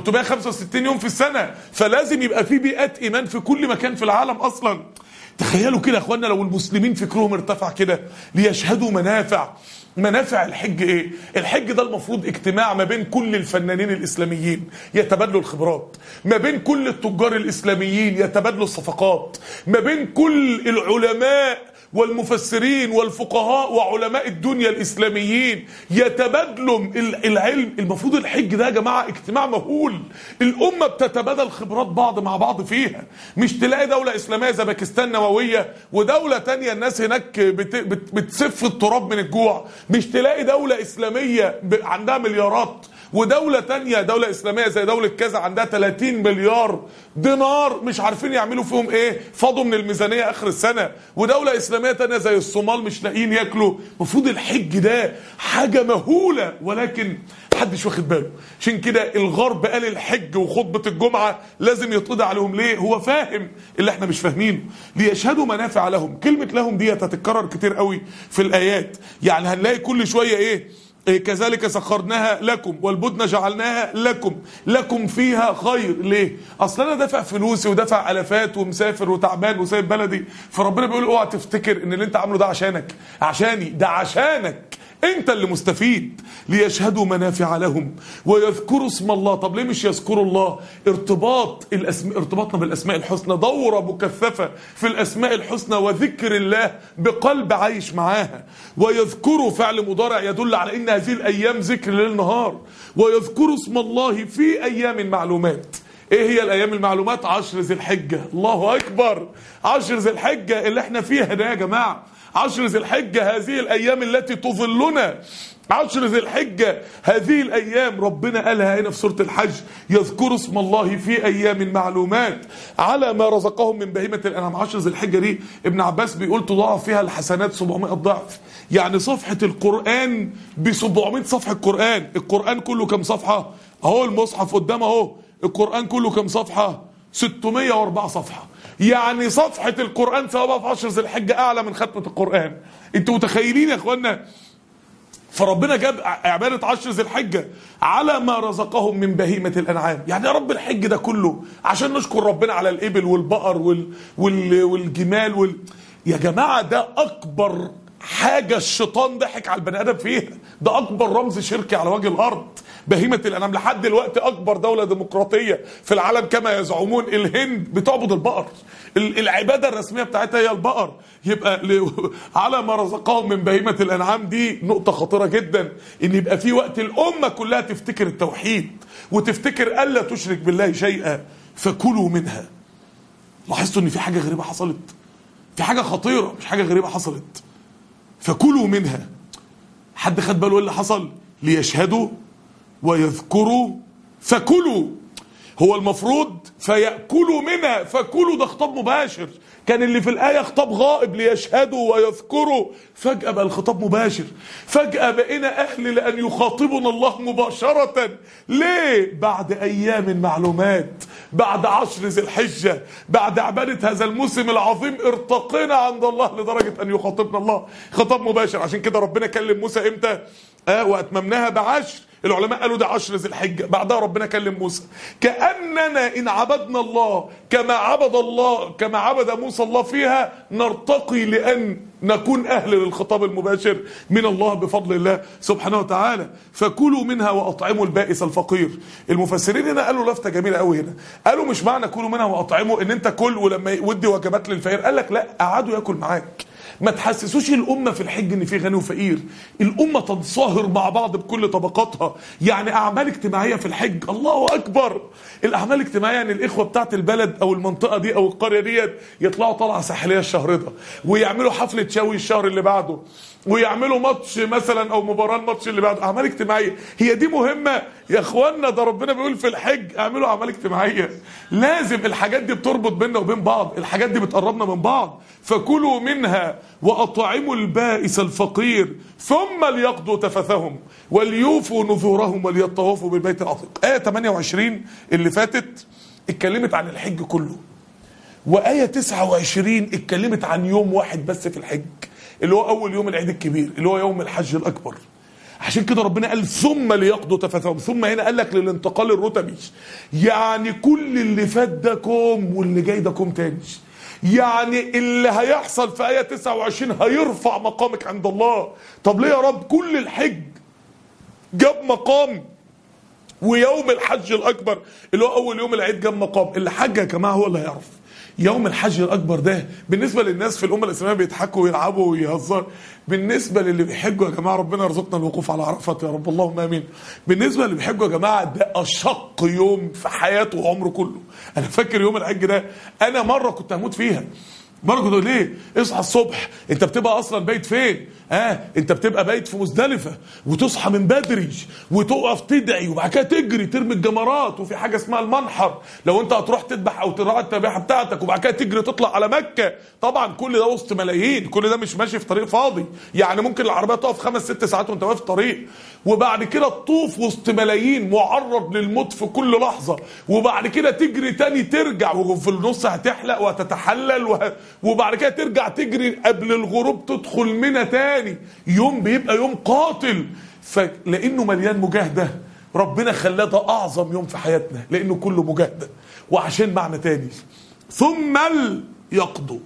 365 يوم في السنه فلازم يبقى في بيئات ايمان في كل مكان في العالم اصلا تخيلوا كده يا اخوانا لو المسلمين فكرهم ارتفع كده ليشهدوا منافع منافع الحج ايه الحج ده المفروض اجتماع ما بين كل الفنانين الاسلاميين يتبادلوا الخبرات ما بين كل التجار الاسلاميين يتبادلوا الصفقات ما بين كل العلماء والمفسرين والفقهاء وعلماء الدنيا الاسلاميين يتبادلوا ال- العلم المفروض الحج ده يا جماعه اجتماع مهول الامه بتتبادل خبرات بعض مع بعض فيها مش تلاقي دوله اسلاميه زي باكستان نوويه ودوله تانية الناس هناك بت بت بتسف التراب من الجوع مش تلاقي دوله اسلاميه ب- عندها مليارات ودولة تانية دولة إسلامية زي دولة كذا عندها 30 مليار دينار مش عارفين يعملوا فيهم إيه فاضوا من الميزانية آخر السنة ودولة إسلامية تانية زي الصومال مش لاقيين ياكلوا المفروض الحج ده حاجة مهولة ولكن محدش واخد باله عشان كده الغرب قال الحج وخطبة الجمعة لازم يتقضي عليهم ليه هو فاهم اللي احنا مش فاهمينه ليشهدوا منافع لهم كلمة لهم دي هتتكرر كتير قوي في الآيات يعني هنلاقي كل شوية إيه إيه كذلك سخرناها لكم والبدن جعلناها لكم لكم فيها خير ليه اصل انا دافع فلوسي ودافع الافات ومسافر وتعبان وسايب بلدي فربنا بيقول اوعى تفتكر ان اللي انت عامله ده عشانك عشاني ده عشانك انت اللي مستفيد ليشهدوا منافع لهم ويذكروا اسم الله طب ليه مش يذكروا الله ارتباط الاسماء ارتباطنا بالاسماء الحسنى دوره مكثفه في الاسماء الحسنى وذكر الله بقلب عايش معاها ويذكروا فعل مضارع يدل على ان هذه الايام ذكر ليل نهار ويذكروا اسم الله في ايام معلومات ايه هي الايام المعلومات عشر ذي الحجه الله اكبر عشر ذي الحجه اللي احنا فيها ده يا جماعه عشر ذي الحجه هذه الايام التي تظلنا عشر ذي الحجة هذه الأيام ربنا قالها هنا في سورة الحج يذكروا اسم الله في أيام معلومات على ما رزقهم من بهيمة الأنعام عشر ذي الحجة دي ابن عباس بيقول تضاعف فيها الحسنات 700 ضعف يعني صفحة القرآن ب 700 صفحة قرآن القرآن كله كم صفحة أهو المصحف قدام أهو القرآن كله كم صفحة 604 صفحة يعني صفحة القرآن ثوابها في عشر ذي الحجة أعلى من ختمة القرآن انتوا متخيلين يا اخوانا فربنا جاب عبادة عشر ذي الحجة على ما رزقهم من بهيمة الأنعام يعني يا رب الحج ده كله عشان نشكر ربنا على الإبل والبقر وال وال والجمال وال يا جماعة ده أكبر حاجة الشيطان ضحك على البني آدم فيها ده أكبر رمز شركي على وجه الأرض بهيمة الأنعام لحد دلوقتي أكبر دولة ديمقراطية في العالم كما يزعمون الهند بتعبد البقر ال- العبادة الرسمية بتاعتها هي البقر يبقى ل- على ما رزقهم من بهيمة الأنعام دي نقطة خطيرة جدا إن يبقى في وقت الأمة كلها تفتكر التوحيد وتفتكر ألا تشرك بالله شيئا فكلوا منها لاحظتوا إن في حاجة غريبة حصلت في حاجة خطيرة مش حاجة غريبة حصلت فكلوا منها حد خد باله ايه اللي حصل ليشهدوا ويذكروا فكلوا هو المفروض فيأكلوا منها فكلوا ده خطاب مباشر كان اللي في الآية خطاب غائب ليشهدوا ويذكروا فجأة بقى الخطاب مباشر فجأة بقينا أهل لأن يخاطبنا الله مباشرة ليه؟ بعد أيام معلومات بعد عشر ذي الحجة بعد عبادة هذا الموسم العظيم ارتقينا عند الله لدرجة أن يخاطبنا الله خطاب مباشر عشان كده ربنا كلم موسى إمتى؟ آه وأتممناها بعشر العلماء قالوا ده عشر ذي الحجة بعدها ربنا كلم موسى كأننا إن عبدنا الله كما عبد الله كما عبد موسى الله فيها نرتقي لأن نكون أهل للخطاب المباشر من الله بفضل الله سبحانه وتعالى فكلوا منها وأطعموا البائس الفقير المفسرين هنا قالوا لفتة جميلة قوي هنا قالوا مش معنى كلوا منها وأطعموا إن أنت كل ولما ودي وجبات للفقير قال لك لا قعدوا ياكل معاك ما تحسسوش الأمة في الحج إن في غني وفقير الأمة تنصهر مع بعض بكل طبقاتها يعني أعمال اجتماعية في الحج الله أكبر الأعمال الاجتماعية يعني الإخوة بتاعت البلد أو المنطقة دي أو القرية ديت يطلعوا طلعة ساحلية الشهر ده ويعملوا حفلة شوي الشهر اللي بعده ويعملوا ماتش مثلا او مباراه الماتش اللي بعده اعمال اجتماعيه هي دي مهمه يا اخوانا ده ربنا بيقول في الحج اعملوا اعمال اجتماعيه لازم الحاجات دي بتربط بيننا وبين بعض الحاجات دي بتقربنا من بعض فكلوا منها واطعموا البائس الفقير ثم ليقضوا تفثهم وليوفوا نذورهم وليطوفوا بالبيت العتيق ايه 28 اللي فاتت اتكلمت عن الحج كله وآية 29 اتكلمت عن يوم واحد بس في الحج اللي هو أول يوم العيد الكبير اللي هو يوم الحج الأكبر عشان كده ربنا قال ثم ليقضوا تفثهم ثم هنا قال لك للانتقال الرتبي يعني كل اللي فات ده كوم واللي جاي ده كوم تاني يعني اللي هيحصل في آية 29 هيرفع مقامك عند الله طب ليه يا رب كل الحج جاب مقام ويوم الحج الأكبر اللي هو أول يوم العيد جاب مقام اللي حج يا جماعة هو اللي هيعرف يوم الحج الأكبر ده بالنسبة للناس في الأمة الإسلامية بيضحكوا ويلعبوا ويهزروا بالنسبة للي بيحجوا يا جماعة ربنا يرزقنا الوقوف على عرفات يا رب اللهم آمين بالنسبة للي بيحجوا يا جماعة ده أشق يوم في حياته وعمره كله أنا فاكر يوم الحج ده أنا مرة كنت هموت فيها مرة كنت أقول ليه اصحى الصبح انت بتبقى اصلا بايت فين اه انت بتبقى بايت في مزدلفة وتصحى من بدري وتقف تدعي وبعد كده تجري ترمي الجمرات وفي حاجة اسمها المنحر لو انت هتروح تذبح او تراعي الذبيحة بتاعتك وبعد كده تجري تطلع على مكة طبعا كل ده وسط ملايين كل ده مش ماشي في طريق فاضي يعني ممكن العربية تقف خمس ست ساعات وانت واقف في الطريق وبعد كده تطوف وسط ملايين معرض للموت في كل لحظة وبعد كده تجري تاني ترجع وفي النص هتحلق وهتتحلل وه... وبعد كده ترجع تجري قبل الغروب تدخل منى تاني يوم بيبقى يوم قاتل فلانه مليان مجاهده ربنا خلاه ده اعظم يوم في حياتنا لانه كله مجاهده وعشان معنى تاني ثم يقضوا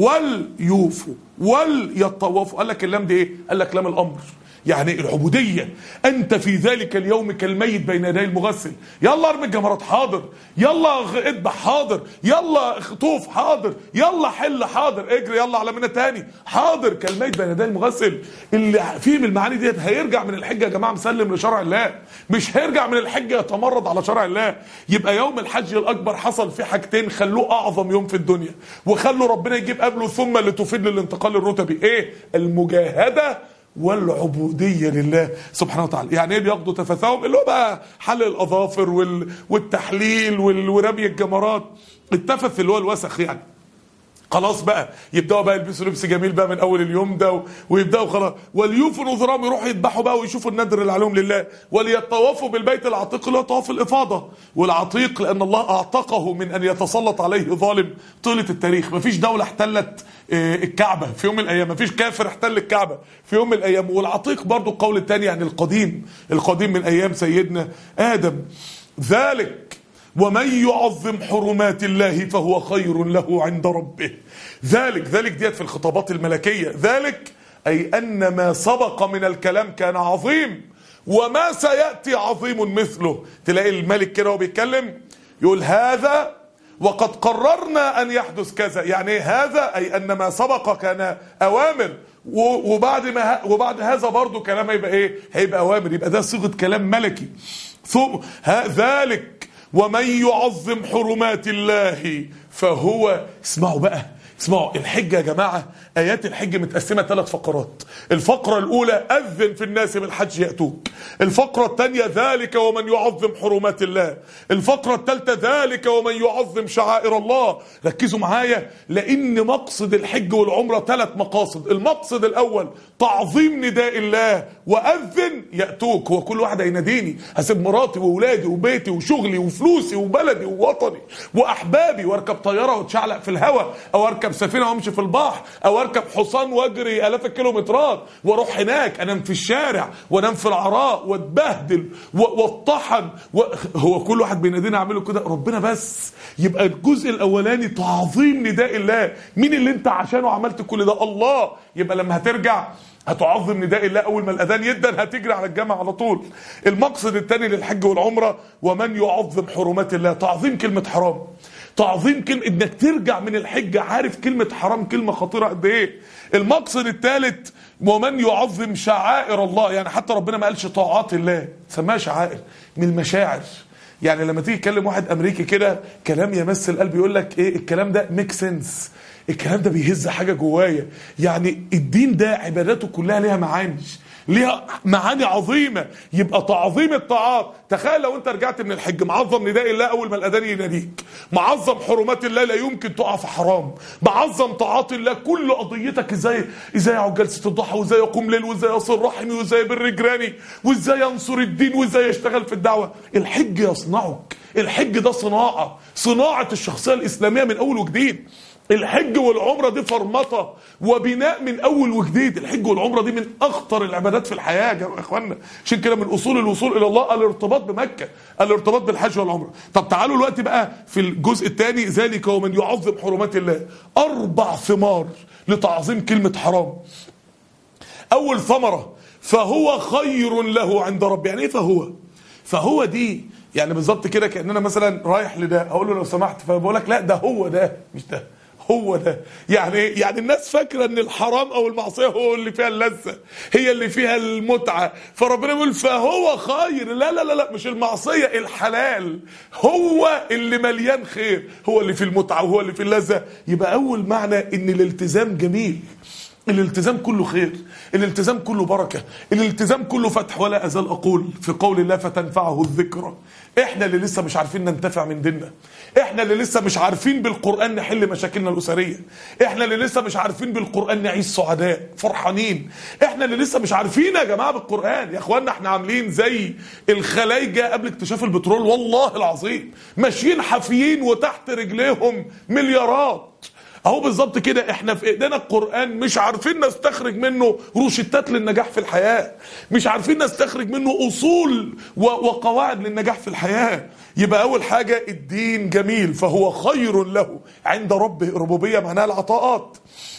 وليوفوا وليطوفوا قال لك اللام دي ايه قال لك لام الامر يعني العبودية أنت في ذلك اليوم كالميت بين يدي المغسل يلا ارمي الجمرات حاضر يلا اذبح حاضر يلا طوف حاضر يلا حل حاضر اجري يلا على منى تاني حاضر كالميت بين يدي المغسل اللي فيه من المعاني ديت هيرجع من الحجة يا جماعة مسلم لشرع الله مش هيرجع من الحجة يتمرد على شرع الله يبقى يوم الحج الأكبر حصل فيه حاجتين خلوه أعظم يوم في الدنيا وخلوا ربنا يجيب قبله ثم لتفيد للانتقال الرتبي ايه المجاهدة والعبوديه لله سبحانه وتعالى يعني ايه بياخدوا تفاثهم اللي هو بقى حل الاظافر وال... والتحليل وال... ورمي الجمرات التفث اللي هو الوسخ يعني خلاص بقى يبداوا بقى يلبسوا لبس جميل بقى من اول اليوم ده و... ويبداوا خلاص وليوفوا نذرهم يروحوا يذبحوا بقى ويشوفوا النذر اللي عليهم لله وليطوفوا بالبيت العتيق اللي هو طواف الافاضه والعتيق لان الله اعتقه من ان يتسلط عليه ظالم طيله التاريخ مفيش دوله احتلت الكعبه في يوم من الايام مفيش كافر احتل الكعبه في يوم من الايام والعتيق برضو القول الثاني يعني القديم القديم من ايام سيدنا ادم ذلك ومن يعظم حرمات الله فهو خير له عند ربه ذلك ذلك ديت في الخطابات الملكيه ذلك اي ان ما سبق من الكلام كان عظيم وما سياتي عظيم مثله تلاقي الملك كده وهو بيتكلم يقول هذا وقد قررنا ان يحدث كذا يعني ايه هذا اي ان ما سبق كان اوامر وبعد ما وبعد هذا برضو كلام هيبقى ايه هيبقى اوامر يبقى ده صيغه كلام ملكي ثم ذلك ومن يعظم حرمات الله فهو اسمعوا بقى اسمعوا الحج يا جماعة آيات الحج متقسمة ثلاث فقرات الفقرة الأولى أذن في الناس بالحج يأتوك الفقرة الثانية ذلك ومن يعظم حرمات الله الفقرة الثالثة ذلك ومن يعظم شعائر الله ركزوا معايا لأن مقصد الحج والعمرة ثلاث مقاصد المقصد الأول تعظيم نداء الله وأذن يأتوك هو كل واحد هيناديني هسيب مراتي وولادي وبيتي وشغلي وفلوسي وبلدي ووطني وأحبابي واركب طيارة واتشعلق في الهواء أو اركب سفينة وامشي في البحر أو اركب حصان واجري آلاف الكيلومترات واروح هناك انام في الشارع وانام في العراء واتبهدل واتطحن و... هو كل واحد بينادينا اعمله كده ربنا بس يبقى الجزء الاولاني تعظيم نداء الله مين اللي انت عشانه عملت كل ده الله يبقى لما هترجع هتعظم نداء الله اول ما الاذان يدن هتجري على الجامع على طول المقصد الثاني للحج والعمره ومن يعظم حرمات الله تعظيم كلمه حرام تعظيم كلمة انك ترجع من الحج عارف كلمة حرام كلمة خطيرة قد ايه المقصد الثالث ومن يعظم شعائر الله يعني حتى ربنا ما قالش طاعات الله سماها شعائر من المشاعر يعني لما تيجي تكلم واحد امريكي كده كلام يمس القلب يقول لك ايه الكلام ده ميك سنس الكلام ده بيهز حاجه جوايا يعني الدين ده عباداته كلها ليها معاني ليها معاني عظيمة يبقى تعظيم الطاعات تخيل لو انت رجعت من الحج معظم نداء الله اول ما الاذان يناديك معظم حرمات الله لا يمكن تقع في حرام معظم طاعات الله كل قضيتك ازاي ازاي اقعد جلسه الضحى وازاي اقوم ليل وازاي اصل رحمي وازاي بر جيراني وازاي انصر الدين وازاي اشتغل في الدعوه الحج يصنعك الحج ده صناعه صناعه الشخصيه الاسلاميه من اول وجديد الحج والعمره دي فرمطه وبناء من اول وجديد الحج والعمره دي من اخطر العبادات في الحياه يا جماعه اخوانا عشان كده من اصول الوصول الى الله الارتباط بمكه الارتباط بالحج والعمره طب تعالوا دلوقتي بقى في الجزء الثاني ذلك ومن يعظم حرمات الله اربع ثمار لتعظيم كلمه حرام اول ثمره فهو خير له عند ربه يعني ايه فهو فهو دي يعني بالظبط كده كاننا مثلا رايح لده اقول له لو سمحت فبقول لك لا ده هو ده مش ده هو ده يعني ايه يعني الناس فاكره ان الحرام او المعصيه هو اللي فيها اللذه هي اللي فيها المتعه فربنا بيقول فهو خير لا لا لا لا مش المعصيه الحلال هو اللي مليان خير هو اللي في المتعه وهو اللي في اللذه يبقى اول معنى ان الالتزام جميل الالتزام كله خير الالتزام كله بركة الالتزام كله فتح ولا أزال أقول في قول الله فتنفعه الذكرى احنا اللي لسه مش عارفين ننتفع من ديننا احنا اللي لسه مش عارفين بالقرآن نحل مشاكلنا الأسرية احنا اللي لسه مش عارفين بالقرآن نعيش سعداء فرحانين احنا اللي لسه مش عارفين يا جماعة بالقرآن يا اخوانا احنا عاملين زي الخلايجة قبل اكتشاف البترول والله العظيم ماشيين حافيين وتحت رجليهم مليارات اهو بالظبط كده احنا في ايدينا القران مش عارفين نستخرج منه روشتات للنجاح في الحياه مش عارفين نستخرج منه اصول و- وقواعد للنجاح في الحياه يبقى اول حاجه الدين جميل فهو خير له عند ربه ربوبيه معناها العطاءات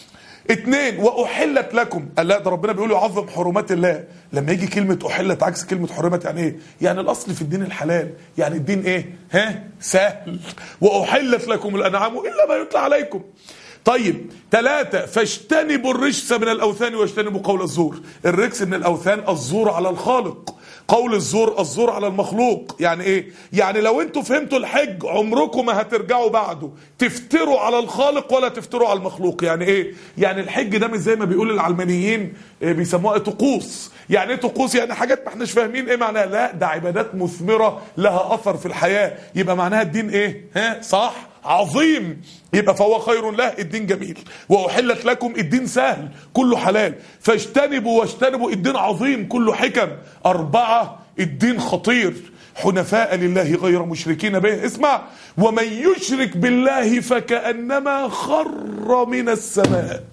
اتنين واحلت لكم قال لا ده ربنا بيقول يعظم حرمات الله لما يجي كلمه احلت عكس كلمه حرمت يعني ايه يعني الاصل في الدين الحلال يعني الدين ايه ها سهل واحلت لكم الانعام الا ما يتلى عليكم طيب ثلاثة فاجتنبوا الرجس من الأوثان واجتنبوا قول الزور الرجس من الأوثان الزور على الخالق قول الزور الزور على المخلوق يعني ايه يعني لو انتوا فهمتوا الحج عمركم ما هترجعوا بعده تفتروا على الخالق ولا تفتروا على المخلوق يعني ايه يعني الحج ده مش زي ما بيقول العلمانيين إيه بيسموها طقوس يعني ايه طقوس يعني حاجات ما احناش فاهمين ايه معناها لا ده عبادات مثمرة لها اثر في الحياة يبقى معناها الدين ايه ها صح عظيم يبقى فهو خير له الدين جميل واحلت لكم الدين سهل كله حلال فاجتنبوا واجتنبوا الدين عظيم كله حكم اربعه الدين خطير حنفاء لله غير مشركين به اسمع ومن يشرك بالله فكانما خر من السماء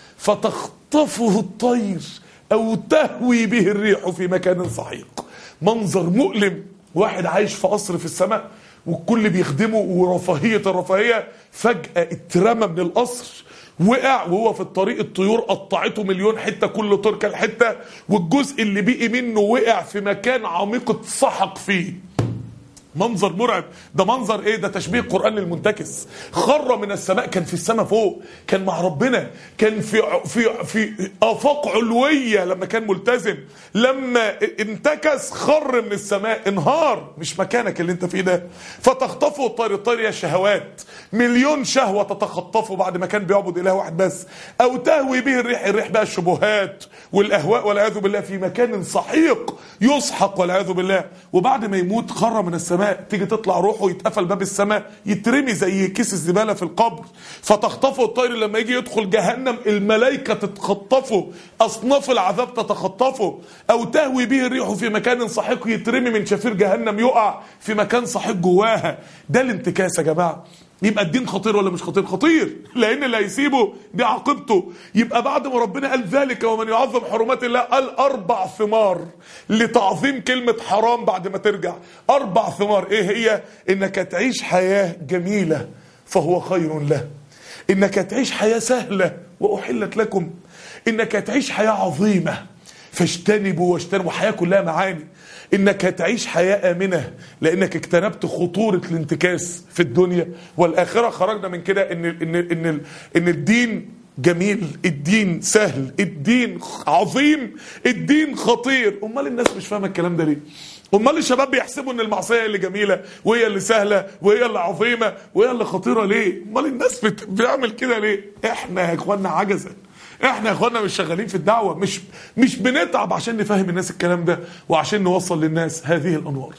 فتخطفه الطير او تهوي به الريح في مكان سحيق منظر مؤلم واحد عايش في قصر في السماء والكل بيخدمه ورفاهية الرفاهية فجأة اترمى من القصر وقع وهو في الطريق الطيور قطعته مليون حتة كل طير كان حتة والجزء اللي بقي منه وقع في مكان عميق اتسحق فيه منظر مرعب ده منظر ايه ده تشبيه القران للمنتكس خر من السماء كان في السماء فوق كان مع ربنا كان في في في افاق علويه لما كان ملتزم لما انتكس خر من السماء انهار مش مكانك اللي انت فيه ده فتخطفه الطير الطير يا الشهوات مليون شهوه تتخطفه بعد ما كان بيعبد اله واحد بس او تهوي به الريح الريح بقى الشبهات والاهواء والعياذ بالله في مكان سحيق يسحق والعياذ بالله وبعد ما يموت خر من السماء تيجي تطلع روحه يتقفل باب السماء يترمي زي كيس الزباله في القبر فتخطفه الطير لما يجي يدخل جهنم الملائكه تتخطفه اصناف العذاب تتخطفه او تهوي به الريح في مكان سحيق يترمي من شفير جهنم يقع في مكان سحيق جواها ده الانتكاس يا جماعه يبقى الدين خطير ولا مش خطير خطير لان اللي هيسيبه دي عاقبته يبقى بعد ما ربنا قال ذلك ومن يعظم حرمات الله قال اربع ثمار لتعظيم كلمه حرام بعد ما ترجع اربع ثمار ايه هي انك تعيش حياه جميله فهو خير له انك تعيش حياه سهله واحلت لكم انك تعيش حياه عظيمه فاجتنبوا واجتنبوا حياه كلها معاني انك هتعيش حياه امنه لانك اجتنبت خطوره الانتكاس في الدنيا والاخره خرجنا من كده ان ان ان ان الدين جميل الدين سهل الدين عظيم الدين خطير امال الناس مش فاهمه الكلام ده ليه امال الشباب بيحسبوا ان المعصيه هي اللي جميله وهي اللي سهله وهي اللي عظيمه وهي اللي خطيره ليه امال الناس بت... بيعمل كده ليه احنا يا اخوانا عجزه احنا يا اخوانا مش شغالين في الدعوه مش مش بنتعب عشان نفهم الناس الكلام ده وعشان نوصل للناس هذه الانوار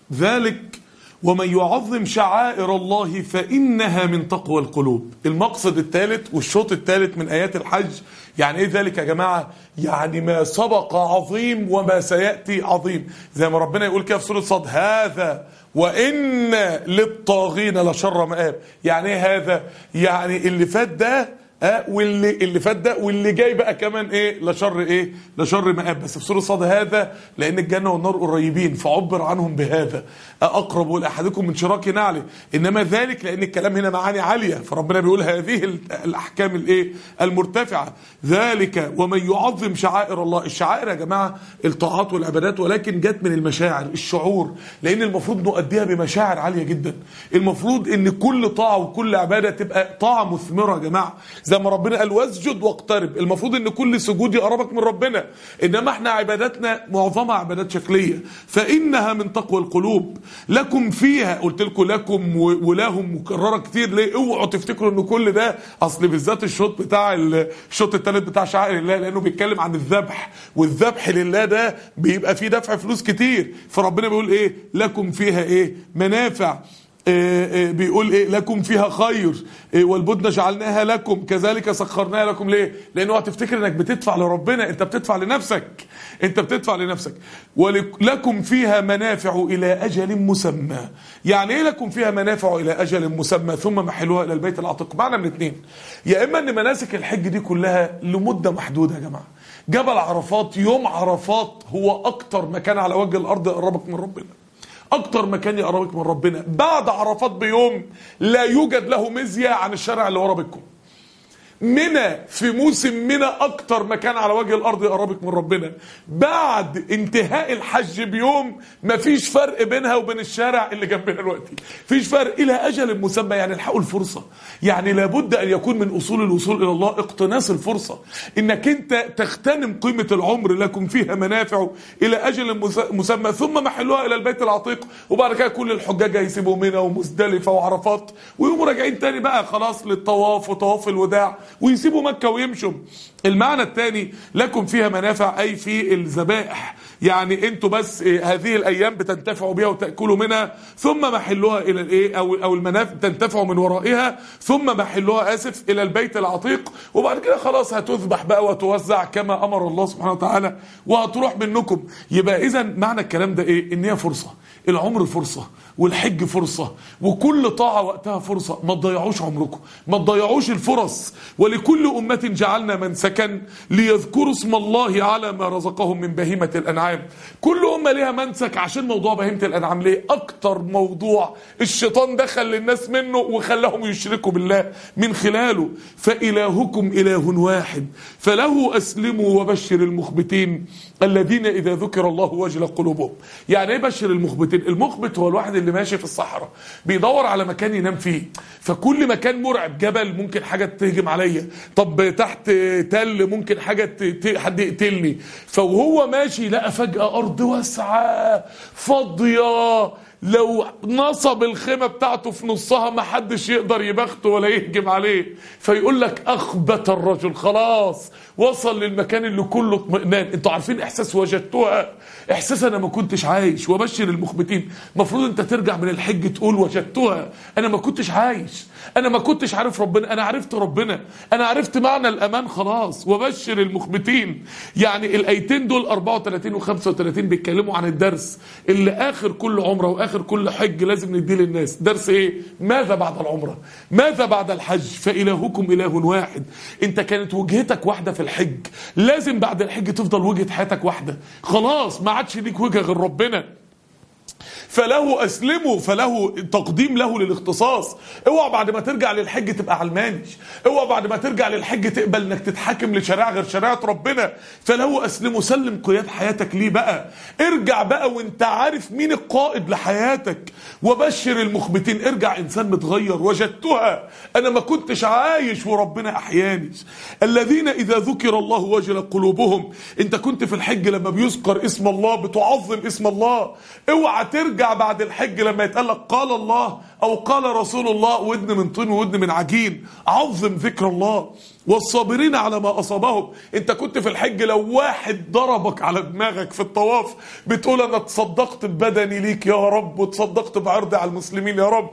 ذلك ومن يعظم شعائر الله فإنها من تقوى القلوب المقصد الثالث والشوط الثالث من آيات الحج يعني ايه ذلك يا جماعة يعني ما سبق عظيم وما سيأتي عظيم زي ما ربنا يقول كده في سورة صاد هذا وإن للطاغين لشر مآب يعني ايه هذا يعني اللي فات ده اه واللي اللي فات ده واللي جاي بقى كمان ايه لشر ايه لشر مآب بس في سوره صاد هذا لان الجنه والنار قريبين فعبر عنهم بهذا اقرب لاحدكم من شراك نعله انما ذلك لان الكلام هنا معاني عاليه فربنا بيقول هذه ال- الاحكام الايه المرتفعه ذلك ومن يعظم شعائر الله الشعائر يا جماعه الطاعات والعبادات ولكن جت من المشاعر الشعور لان المفروض نؤديها بمشاعر عاليه جدا المفروض ان كل طاعه وكل عباده تبقى طاعه مثمره يا جماعه زي ما ربنا قال واسجد واقترب المفروض ان كل سجود يقربك من ربنا انما احنا عباداتنا معظمها عبادات شكليه فانها من تقوى القلوب لكم فيها قلت لكم لكم و- ولهم مكرره كتير ليه اوعوا تفتكروا ان كل ده اصل بالذات الشوط بتاع ال- الشوط الثالث بتاع شعائر الله لانه بيتكلم عن الذبح والذبح لله ده بيبقى فيه دفع فلوس كتير فربنا بيقول ايه لكم فيها ايه منافع آه، آه، بيقول ايه لكم فيها خير آه، والبدن جعلناها لكم كذلك سخرناها لكم ليه لانه هتفتكر انك بتدفع لربنا انت بتدفع لنفسك انت بتدفع لنفسك ولكم فيها منافع الى اجل مسمى يعني ايه لكم فيها منافع الى اجل مسمى ثم محلوها الى البيت العتيق معنى من اتنين يا اما ان مناسك الحج دي كلها لمده محدوده يا جماعه جبل عرفات يوم عرفات هو اكتر مكان على وجه الارض يقربك من ربنا اكتر مكان يقربك من ربنا بعد عرفات بيوم لا يوجد له مزية عن الشارع اللي ورا بيتكم منى في موسم منى اكتر مكان على وجه الارض يقربك من ربنا بعد انتهاء الحج بيوم مفيش فرق بينها وبين الشارع اللي جنبنا دلوقتي مفيش فرق الى اجل مسمى يعني الحقوا الفرصه يعني لابد ان يكون من اصول الوصول الى الله اقتناص الفرصه انك انت تغتنم قيمه العمر لكم فيها منافع الى اجل مس- مسمى ثم محلوها الى البيت العتيق وبعد كده كل الحجاج هيسيبوا منى ومزدلفه وعرفات ويقوموا راجعين تاني بقى خلاص للطواف وطواف الوداع ويسيبوا مكه ويمشوا المعنى الثاني لكم فيها منافع اي في الذبائح يعني انتوا بس إيه، هذه الايام بتنتفعوا بها وتاكلوا منها ثم محلوها الى الايه او او المنافع تنتفعوا من ورائها ثم محلوها اسف الى البيت العتيق وبعد كده خلاص هتذبح بقى وتوزع كما امر الله سبحانه وتعالى وهتروح منكم يبقى اذا معنى الكلام ده ايه ان هي فرصه العمر فرصه والحج فرصه وكل طاعه وقتها فرصه ما تضيعوش عمركم ما تضيعوش الفرص ولكل امه جعلنا منسكا ليذكروا اسم الله على ما رزقهم من بهيمه الانعام كل امه ليها منسك عشان موضوع بهيمه الانعام ليه اكتر موضوع الشيطان دخل للناس منه وخلاهم يشركوا بالله من خلاله فالهكم اله واحد فله اسلموا وبشر المخبتين الذين اذا ذكر الله وجلت قلوبهم يعني ايه بشر المخبتين المخبت هو الواحد اللي ماشي في الصحراء بيدور على مكان ينام فيه فكل مكان مرعب جبل ممكن حاجه تهجم عليا طب تحت تل ممكن حاجه ت- ت- حد يقتلني فوهو ماشي لقى فجاه ارض واسعه فاضيه لو نصب الخيمه بتاعته في نصها ما حدش يقدر يبخته ولا يهجم عليه فيقول لك اخبت الرجل خلاص وصل للمكان اللي كله اطمئنان انتوا عارفين احساس وجدتها احساس انا ما كنتش عايش وبشر المخبتين المفروض انت ترجع من الحج تقول وجدتها انا ما كنتش عايش انا ما كنتش عارف ربنا انا عرفت ربنا انا عرفت معنى الامان خلاص وبشر المخبتين يعني الايتين دول 34 و35 بيتكلموا عن الدرس اللي اخر كل عمره واخر كل حج لازم نديه للناس درس ايه ماذا بعد العمره ماذا بعد الحج فالهكم اله واحد انت كانت وجهتك واحده في الحج لازم بعد الحج تفضل وجهه حياتك واحده خلاص ما عادش ليك وجهه غير ربنا فله اسلموا فله تقديم له للاختصاص اوعى بعد ما ترجع للحج تبقى علماني اوعى بعد ما ترجع للحج تقبل انك تتحاكم لشريعه غير شريعه ربنا فله اسلموا سلم قياد حياتك ليه بقى ارجع بقى وانت عارف مين القائد لحياتك وبشر المخبتين ارجع انسان متغير وجدتها انا ما كنتش عايش وربنا احياني الذين اذا ذكر الله وجلت قلوبهم انت كنت في الحج لما بيذكر اسم الله بتعظم اسم الله اوعى ترجع بعد الحج لما يتقال لك قال الله او قال رسول الله ودن من طين وودن من عجين عظم ذكر الله والصابرين على ما اصابهم انت كنت في الحج لو واحد ضربك على دماغك في الطواف بتقول انا تصدقت ببدني ليك يا رب وتصدقت بعرضي على المسلمين يا رب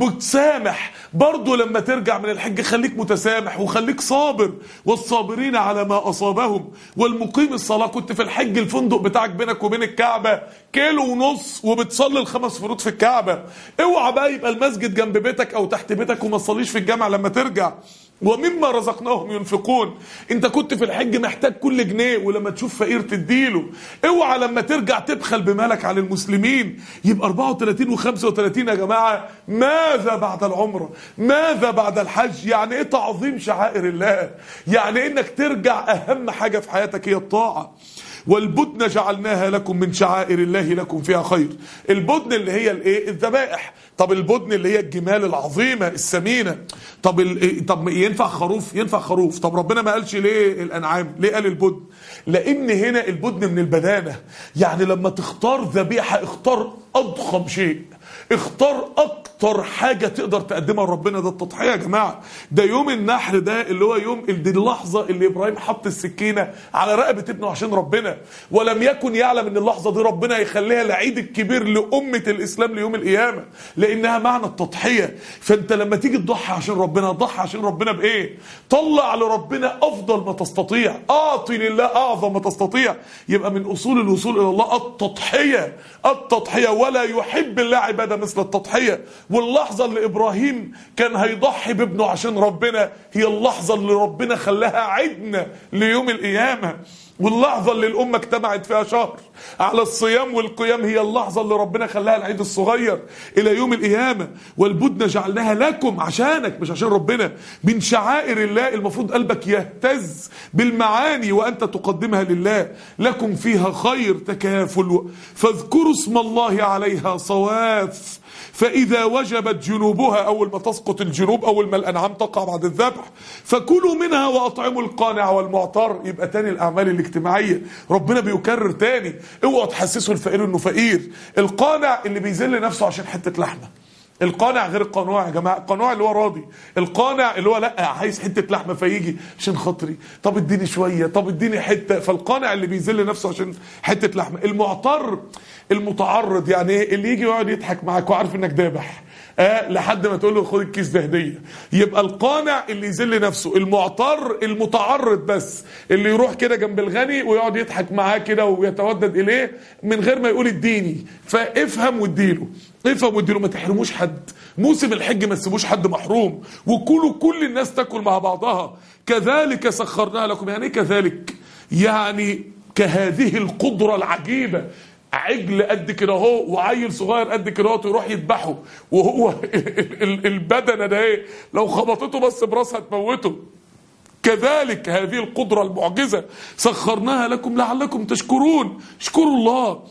بتسامح برضه لما ترجع من الحج خليك متسامح وخليك صابر والصابرين على ما اصابهم والمقيم الصلاه كنت في الحج الفندق بتاعك بينك وبين الكعبه كيلو ونص وبتصلي الخمس فروض في الكعبه اوعى بقى يبقى المسجد جنب بيتك او تحت بيتك وما تصليش في الجامع لما ترجع ومما رزقناهم ينفقون انت كنت في الحج محتاج كل جنيه ولما تشوف فقير تديله اوعى لما ترجع تبخل بمالك على المسلمين يبقى 34 و35 يا جماعه ماذا بعد العمره ماذا بعد الحج يعني ايه تعظيم شعائر الله يعني انك ترجع اهم حاجه في حياتك هي الطاعه والبدن جعلناها لكم من شعائر الله لكم فيها خير البدن اللي هي الايه الذبائح طب البدن اللي هي الجمال العظيمه السمينه طب ال... طب ينفع خروف ينفع خروف طب ربنا ما قالش ليه الانعام ليه قال البدن لان هنا البدن من البدانه يعني لما تختار ذبيحه اختار اضخم شيء اختار اكتر حاجه تقدر تقدمها لربنا ده التضحيه يا جماعه ده يوم النحر ده اللي هو يوم دي اللحظه اللي ابراهيم حط السكينه على رقبه ابنه عشان ربنا ولم يكن يعلم ان اللحظه دي ربنا يخليها العيد الكبير لامه الاسلام ليوم القيامه لانها معنى التضحيه فانت لما تيجي تضحي عشان ربنا ضحي عشان ربنا بايه طلع لربنا افضل ما تستطيع اعطي لله اعظم ما تستطيع يبقى من اصول الوصول الى الله التضحيه التضحيه ولا يحب الله عباده مثل التضحيه واللحظه اللي ابراهيم كان هيضحي بابنه عشان ربنا هي اللحظه اللي ربنا خلاها عدنا ليوم القيامه واللحظة اللي الأمة اجتمعت فيها شهر على الصيام والقيام هي اللحظة اللي ربنا خلاها العيد الصغير إلى يوم القيامة والبدن جعلناها لكم عشانك مش عشان ربنا من شعائر الله المفروض قلبك يهتز بالمعاني وأنت تقدمها لله لكم فيها خير تكافل فاذكروا اسم الله عليها صواف فإذا وجبت جنوبها أول ما تسقط الجنوب أول ما الأنعام تقع بعد الذبح فكلوا منها وأطعموا القانع والمعتر يبقى تاني الأعمال الاجتماعية ربنا بيكرر تاني اوعوا تحسسوا الفقير إنه فقير القانع اللي بيذل نفسه عشان حتة لحمة القانع غير القنوع يا جماعه القنوع اللي هو راضي القانع اللي هو لا عايز حته لحمه فيجي عشان خاطري طب اديني شويه طب اديني حته فالقانع اللي بيذل نفسه عشان حته لحمه المعتر المتعرض يعني ايه اللي يجي يقعد يضحك معاك وعارف انك ذابح آه لحد ما تقول له خد الكيس ده هديه يبقى القانع اللي يذل نفسه المعتر المتعرض بس اللي يروح كده جنب الغني ويقعد يضحك معاه كده ويتودد اليه من غير ما يقول اديني فافهم واديله افهم واديله ما تحرموش حد موسم الحج ما تسيبوش حد محروم وكلوا كل الناس تاكل مع بعضها كذلك سخرناها لكم يعني ايه كذلك يعني كهذه القدره العجيبه عجل قد كده اهو وعيل صغير قد كده اهو يروح يذبحه وهو البدنه ده ايه لو خبطته بس براسها تموته كذلك هذه القدره المعجزه سخرناها لكم لعلكم تشكرون اشكروا الله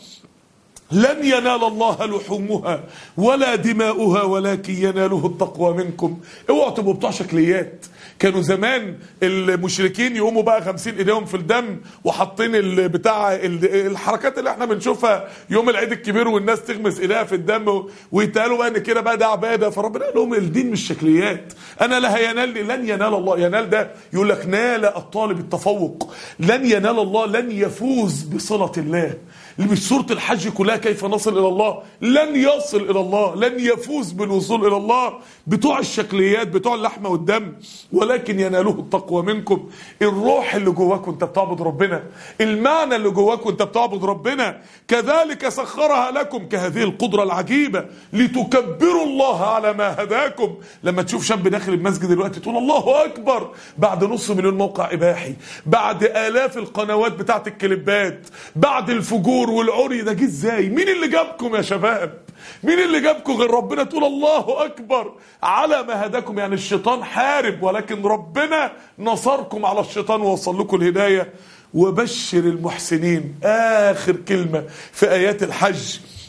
لن ينال الله لحومها ولا دماؤها ولكن يناله التقوى منكم اوعوا تبقوا بتوع شكليات كانوا زمان المشركين يقوموا بقى خمسين ايديهم في الدم وحاطين بتاع الحركات اللي احنا بنشوفها يوم العيد الكبير والناس تغمس ايديها في الدم ويتقالوا بقى ان كده بقى ده عباده فربنا قال لهم الدين مش شكليات انا لا هينال لي لن ينال الله ينال ده يقول لك نال الطالب التفوق لن ينال الله لن يفوز بصله الله مش سورة الحج كلها كيف نصل إلى الله لن يصل إلى الله لن يفوز بالوصول إلى الله بتوع الشكليات بتوع اللحمة والدم ولكن يناله التقوى منكم الروح اللي جواك وانت بتعبد ربنا المعنى اللي جواك وانت بتعبد ربنا كذلك سخرها لكم كهذه القدرة العجيبة لتكبروا الله على ما هداكم لما تشوف شاب داخل المسجد دلوقتي تقول الله أكبر بعد نص مليون موقع إباحي بعد آلاف القنوات بتاعت الكليبات بعد الفجور والعري ده جه ازاي مين اللي جابكم يا شباب مين اللي جابكم غير ربنا تقول الله اكبر على ما هداكم يعني الشيطان حارب ولكن ربنا نصركم على الشيطان ووصل لكم الهدايه وبشر المحسنين اخر كلمه في ايات الحج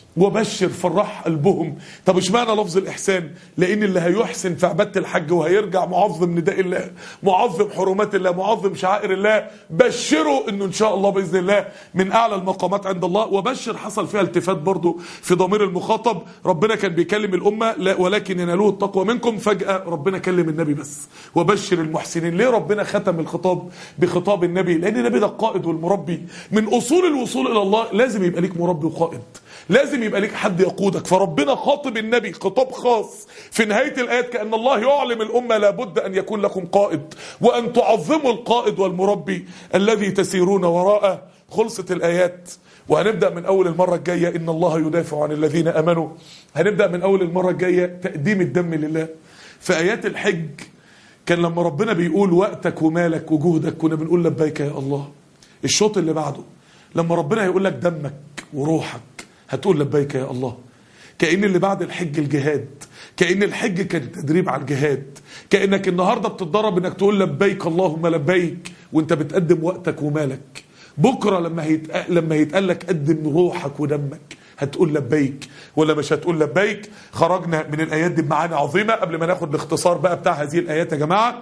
وبشر فرح قلبهم طب اشمعنى لفظ الاحسان لان اللي هيحسن في عباده الحج وهيرجع معظم نداء الله معظم حرمات الله معظم شعائر الله بشره انه ان شاء الله باذن الله من اعلى المقامات عند الله وبشر حصل فيها التفات برضو في ضمير المخاطب ربنا كان بيكلم الامه لا ولكن ينالوه التقوى منكم فجاه ربنا كلم النبي بس وبشر المحسنين ليه ربنا ختم الخطاب بخطاب النبي لان النبي ده القائد والمربي من اصول الوصول الى الله لازم يبقى ليك مربي وقائد لازم يبقى ليك حد يقودك فربنا خاطب النبي خطاب خاص في نهاية الآيات كأن الله يعلم الأمة لابد أن يكون لكم قائد وأن تعظموا القائد والمربي الذي تسيرون وراءه خلصت الآيات وهنبدأ من أول المرة الجاية إن الله يدافع عن الذين أمنوا هنبدأ من أول المرة الجاية تقديم الدم لله في آيات الحج كان لما ربنا بيقول وقتك ومالك وجهدك كنا بنقول لبيك يا الله الشوط اللي بعده لما ربنا يقول لك دمك وروحك هتقول لبيك يا الله كأن اللي بعد الحج الجهاد كأن الحج كان تدريب على الجهاد كأنك النهاردة بتتدرب انك تقول لبيك اللهم لبيك وانت بتقدم وقتك ومالك بكرة لما هيتقال لما هيتقال لك قدم روحك ودمك هتقول لبيك ولا مش هتقول لبيك خرجنا من الايات دي بمعاني عظيمه قبل ما ناخد الاختصار بقى بتاع هذه الايات يا جماعه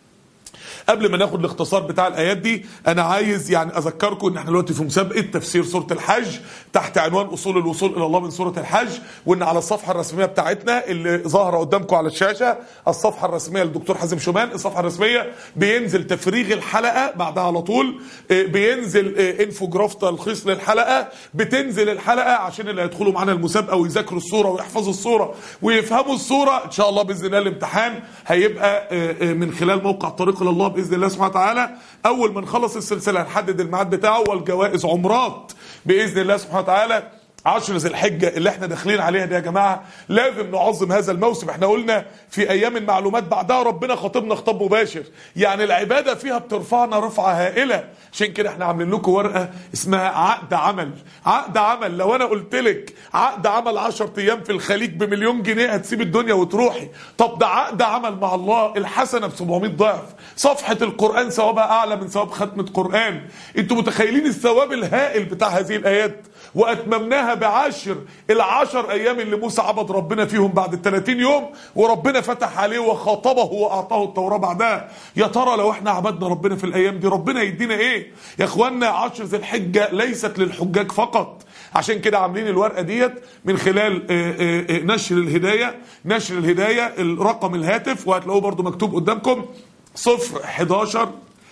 قبل ما ناخد الاختصار بتاع الايات دي انا عايز يعني اذكركم ان احنا دلوقتي في مسابقه تفسير سوره الحج تحت عنوان اصول الوصول الى الله من سوره الحج وان على الصفحه الرسميه بتاعتنا اللي ظاهره قدامكم على الشاشه الصفحه الرسميه للدكتور حازم شومان الصفحه الرسميه بينزل تفريغ الحلقه بعدها على طول آه، بينزل آه، انفوجراف تلخيص للحلقه بتنزل الحلقه عشان اللي هيدخلوا معانا المسابقه ويذاكروا الصوره ويحفظوا الصوره ويفهموا الصوره ان شاء الله باذن الله الامتحان هيبقى آه، آه، من خلال موقع طريق الى الله باذن الله سبحانه وتعالى اول ما نخلص السلسله هنحدد الميعاد بتاعه والجوائز عمرات باذن الله سبحانه وتعالى عشر ذي الحجة اللي احنا داخلين عليها دي يا جماعة لازم نعظم هذا الموسم احنا قلنا في ايام المعلومات بعدها ربنا خاطبنا خطاب مباشر يعني العبادة فيها بترفعنا رفعة هائلة عشان كده احنا عاملين لكم ورقة اسمها عقد عمل عقد عمل لو انا قلت لك عقد عمل 10 ايام في الخليج بمليون جنيه هتسيب الدنيا وتروحي طب ده عقد عمل مع الله الحسنة ب 700 ضعف صفحة القرآن ثوابها اعلى من ثواب ختمة قرآن انتوا متخيلين الثواب الهائل بتاع هذه الايات واتممناها بعشر العشر ايام اللي موسى عبد ربنا فيهم بعد ال 30 يوم وربنا فتح عليه وخاطبه واعطاه التوراه بعدها يا ترى لو احنا عبدنا ربنا في الايام دي ربنا يدينا ايه يا اخوانا عشر ذي الحجه ليست للحجاج فقط عشان كده عاملين الورقه ديت من خلال آه، آه، آه، نشر الهدايه نشر الهدايه الرقم الهاتف وهتلاقوه برضو مكتوب قدامكم صفر 11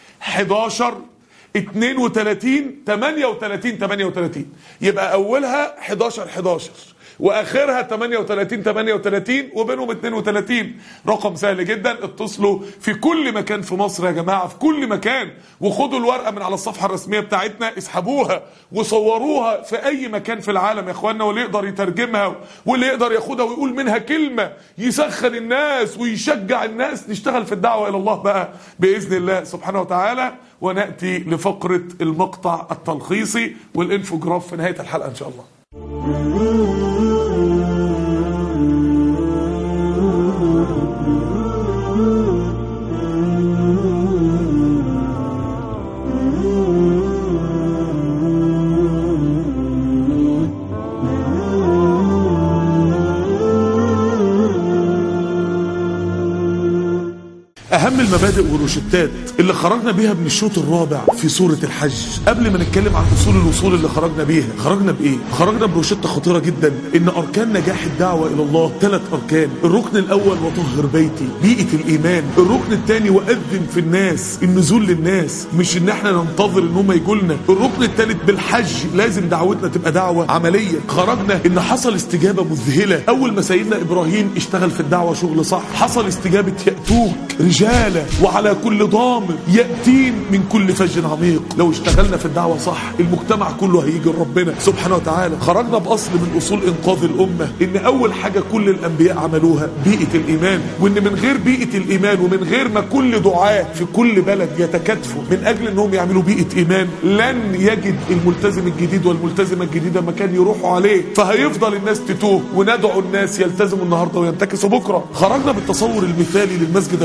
11 32 38 38 يبقى اولها 11 11 واخرها 38 38 وبينهم 32 رقم سهل جدا اتصلوا في كل مكان في مصر يا جماعه في كل مكان وخدوا الورقه من على الصفحه الرسميه بتاعتنا اسحبوها وصوروها في اي مكان في العالم يا اخوانا واللي يقدر يترجمها واللي يقدر ياخدها ويقول منها كلمه يسخن الناس ويشجع الناس نشتغل في الدعوه الى الله بقى باذن الله سبحانه وتعالى وناتي لفقره المقطع التلخيصي والانفوجراف في نهايه الحلقه ان شاء الله اهم المبادئ والروشتات اللي خرجنا بيها من الشوط الرابع في سوره الحج قبل ما نتكلم عن اصول الوصول اللي خرجنا بيها خرجنا بايه خرجنا بروشته خطيره جدا ان اركان نجاح الدعوه الى الله ثلاث اركان الركن الاول وطهر بيتي بيئه الايمان الركن الثاني واذن في الناس النزول للناس مش ان احنا ننتظر ان هم يجوا لنا الركن الثالث بالحج لازم دعوتنا تبقى دعوه عمليه خرجنا ان حصل استجابه مذهله اول ما سيدنا ابراهيم اشتغل في الدعوه شغل صح حصل استجابه ياتوك رجاله وعلى كل ضامر ياتين من كل فج عميق لو اشتغلنا في الدعوه صح المجتمع كله هيجي لربنا سبحانه وتعالى خرجنا باصل من اصول انقاذ الامه ان اول حاجه كل الانبياء عملوها بيئه الايمان وان من غير بيئه الايمان ومن غير ما كل دعاه في كل بلد يتكاتفوا من اجل انهم يعملوا بيئه ايمان لن يجد الملتزم الجديد والملتزمه الجديده مكان يروحوا عليه فهيفضل الناس تتوه وندعو الناس يلتزموا النهارده وينتكسوا بكره خرجنا بالتصور المثالي للمسجد الحرام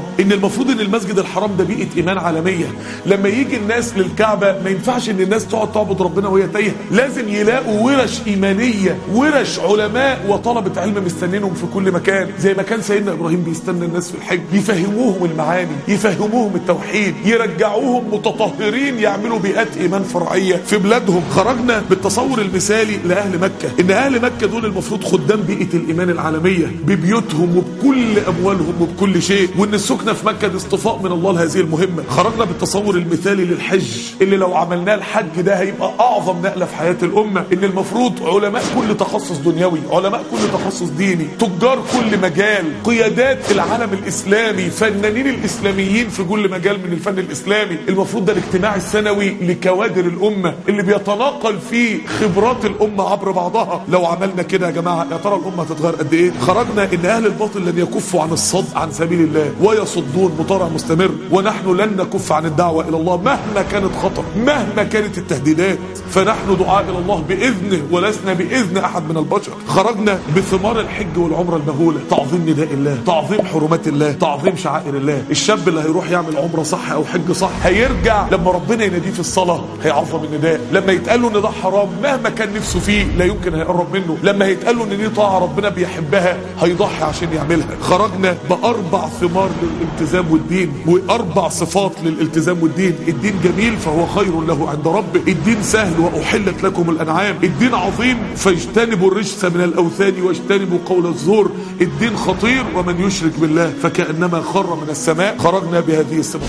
ان المفروض ان المسجد الحرام ده بيئه ايمان عالميه لما يجي الناس للكعبه ما ينفعش ان الناس تقعد تعبد ربنا وهي تايهه لازم يلاقوا ورش ايمانيه ورش علماء وطلبه علم مستنينهم في كل مكان زي ما كان سيدنا ابراهيم بيستنى الناس في الحج يفهموهم المعاني يفهموهم التوحيد يرجعوهم متطهرين يعملوا بيئات ايمان فرعيه في بلادهم خرجنا بالتصور المثالي لاهل مكه ان اهل مكه دول المفروض خدام بيئه الايمان العالميه ببيوتهم وبكل اموالهم وبكل شيء وان السكنه في مكه دي اصطفاء من الله لهذه المهمه خرجنا بالتصور المثالي للحج اللي لو عملناه الحج ده هيبقى اعظم نقله في حياه الامه ان المفروض علماء كل تخصص دنيوي علماء كل تخصص ديني تجار كل مجال قيادات العالم الاسلامي فنانين الاسلاميين في كل مجال من الفن الاسلامي المفروض ده الاجتماع السنوي لكوادر الامه اللي بيتناقل فيه خبرات الامه عبر بعضها لو عملنا كده يا جماعه يا ترى الامه هتتغير قد ايه خرجنا ان اهل الباطل لن يكفوا عن الصد عن سبيل الله ويصدون مطارع مستمر ونحن لن نكف عن الدعوه الى الله مهما كانت خطر مهما كانت التهديدات فنحن دعاء الى الله باذنه ولسنا باذن احد من البشر خرجنا بثمار الحج والعمره المهوله تعظيم نداء الله تعظيم حرمات الله تعظيم شعائر الله الشاب اللي هيروح يعمل عمره صح او حج صح هيرجع لما ربنا يناديه في الصلاه هيعظم النداء لما يتقال له ان ده حرام مهما كان نفسه فيه لا يمكن هيقرب منه لما هيتقال له ان دي طاعه ربنا بيحبها هيضحي عشان يعملها خرجنا باربع ثمار للالتزام والدين واربع صفات للالتزام والدين الدين جميل فهو خير له عند ربه الدين سهل واحلت لكم الانعام الدين عظيم فاجتنبوا الرجس من الاوثان واجتنبوا قول الزور الدين خطير ومن يشرك بالله فكانما خر من السماء خرجنا بهذه الصفات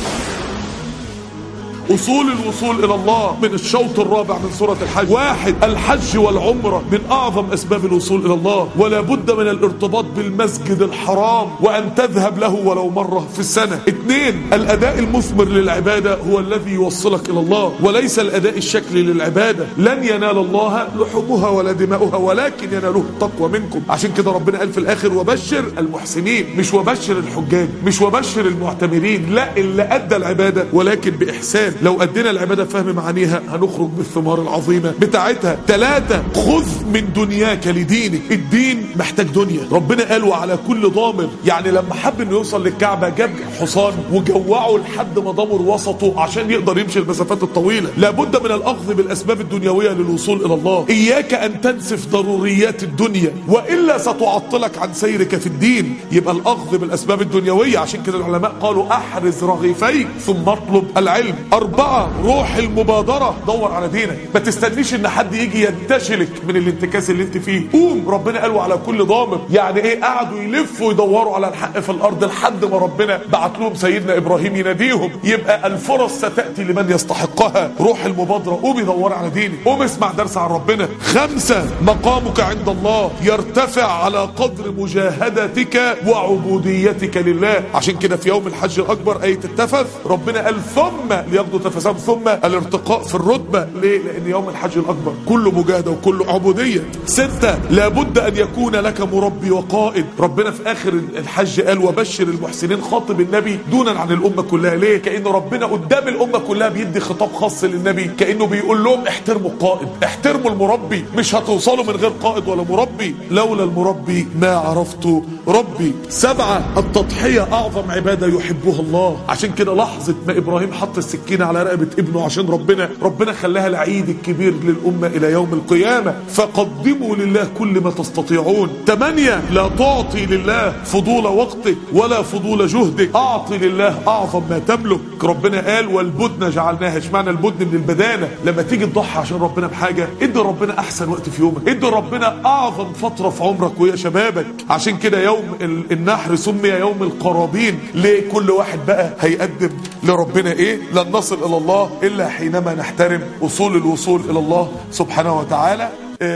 اصول الوصول الى الله من الشوط الرابع من سوره الحج واحد الحج والعمره من اعظم اسباب الوصول الى الله ولا بد من الارتباط بالمسجد الحرام وان تذهب له ولو مره في السنه اثنين الاداء المثمر للعباده هو الذي يوصلك الى الله وليس الاداء الشكلي للعباده لن ينال الله لحومها ولا دماؤها ولكن يناله التقوى منكم عشان كده ربنا قال في الاخر وبشر المحسنين مش وبشر الحجاج مش وبشر المعتمرين لا اللي ادى العباده ولكن باحسان لو ادينا العباده فهم معانيها هنخرج بالثمار العظيمه بتاعتها ثلاثة خذ من دنياك لدينك الدين محتاج دنيا ربنا قال وعلى كل ضامر يعني لما حب انه يوصل للكعبه جاب حصان وجوعه لحد ما ضمر وسطه عشان يقدر يمشي المسافات الطويله لابد من الاخذ بالاسباب الدنيويه للوصول الى الله اياك ان تنسف ضروريات الدنيا والا ستعطلك عن سيرك في الدين يبقى الاخذ بالاسباب الدنيويه عشان كده العلماء قالوا احرز رغيفيك ثم اطلب العلم أربعة روح المبادرة دور على دينك ما تستنيش ان حد يجي ينتشلك من الانتكاس اللي انت فيه قوم ربنا قالوا على كل ضامر يعني ايه قعدوا يلفوا يدوروا على الحق في الارض لحد ما ربنا بعت لهم سيدنا ابراهيم يناديهم يبقى الفرص ستاتي لمن يستحقها روح المبادرة قوم يدور على دينك قوم اسمع درس عن ربنا خمسة مقامك عند الله يرتفع على قدر مجاهدتك وعبوديتك لله عشان كده في يوم الحج الاكبر ايه التفث ربنا قال ثم ليقضوا تفسهم ثم الارتقاء في الرتبة ليه؟ لأن يوم الحج الأكبر كله مجاهدة وكله عبودية ستة لابد أن يكون لك مربي وقائد ربنا في آخر الحج قال وبشر المحسنين خاطب النبي دونا عن الأمة كلها ليه؟ كأن ربنا قدام الأمة كلها بيدي خطاب خاص للنبي كأنه بيقول لهم احترموا القائد احترموا المربي مش هتوصلوا من غير قائد ولا مربي لولا المربي ما عرفت ربي سبعة التضحية أعظم عبادة يحبها الله عشان كده لحظة ما إبراهيم حط السكينة على رقبة ابنه عشان ربنا ربنا خلاها العيد الكبير للأمة إلى يوم القيامة فقدموا لله كل ما تستطيعون ثمانية لا تعطي لله فضول وقتك ولا فضول جهدك أعطي لله أعظم ما تملك ربنا قال والبدن جعلناها اشمعنى البدن من البدانة لما تيجي تضحي عشان ربنا بحاجة ادي ربنا أحسن وقت في يومك ادي ربنا أعظم فترة في عمرك ويا شبابك عشان كده يوم النحر سمي يوم القرابين ليه كل واحد بقى هيقدم لربنا ايه لن نصل الى الله الا حينما نحترم اصول الوصول الى الله سبحانه وتعالى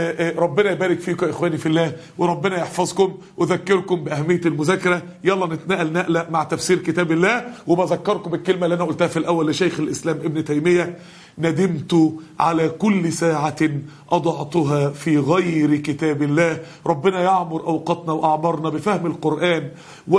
ربنا يبارك فيكم يا اخواني في الله وربنا يحفظكم اذكركم باهميه المذاكره يلا نتنقل نقله مع تفسير كتاب الله وبذكركم بالكلمه اللي انا قلتها في الاول لشيخ الاسلام ابن تيميه ندمت على كل ساعة أضعتها في غير كتاب الله ربنا يعمر أوقاتنا وأعمارنا بفهم القرآن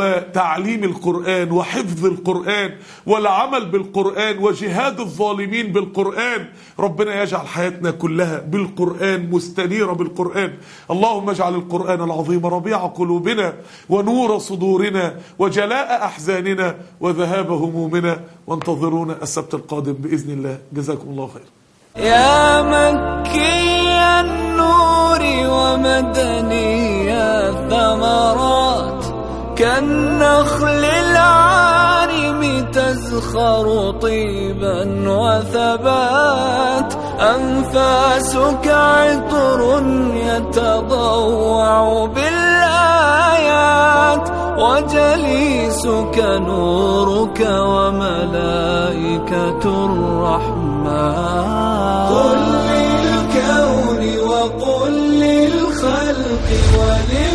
وتعليم القرآن وحفظ القرآن والعمل بالقرآن وجهاد الظالمين بالقرآن ربنا يجعل حياتنا كلها بالقرآن مستقبل مستنيرة بالقرآن اللهم اجعل القرآن العظيم ربيع قلوبنا ونور صدورنا وجلاء أحزاننا وذهاب همومنا وانتظرونا السبت القادم بإذن الله جزاكم الله خير يا مكي النور ومدني الثمرات كالنخل العارم تزخر طيبا وثبات أنفاسك عطر يتضوع بالآيات وجليسك نورك وملائكة الرحمن قل للكون وقل للخلق ولل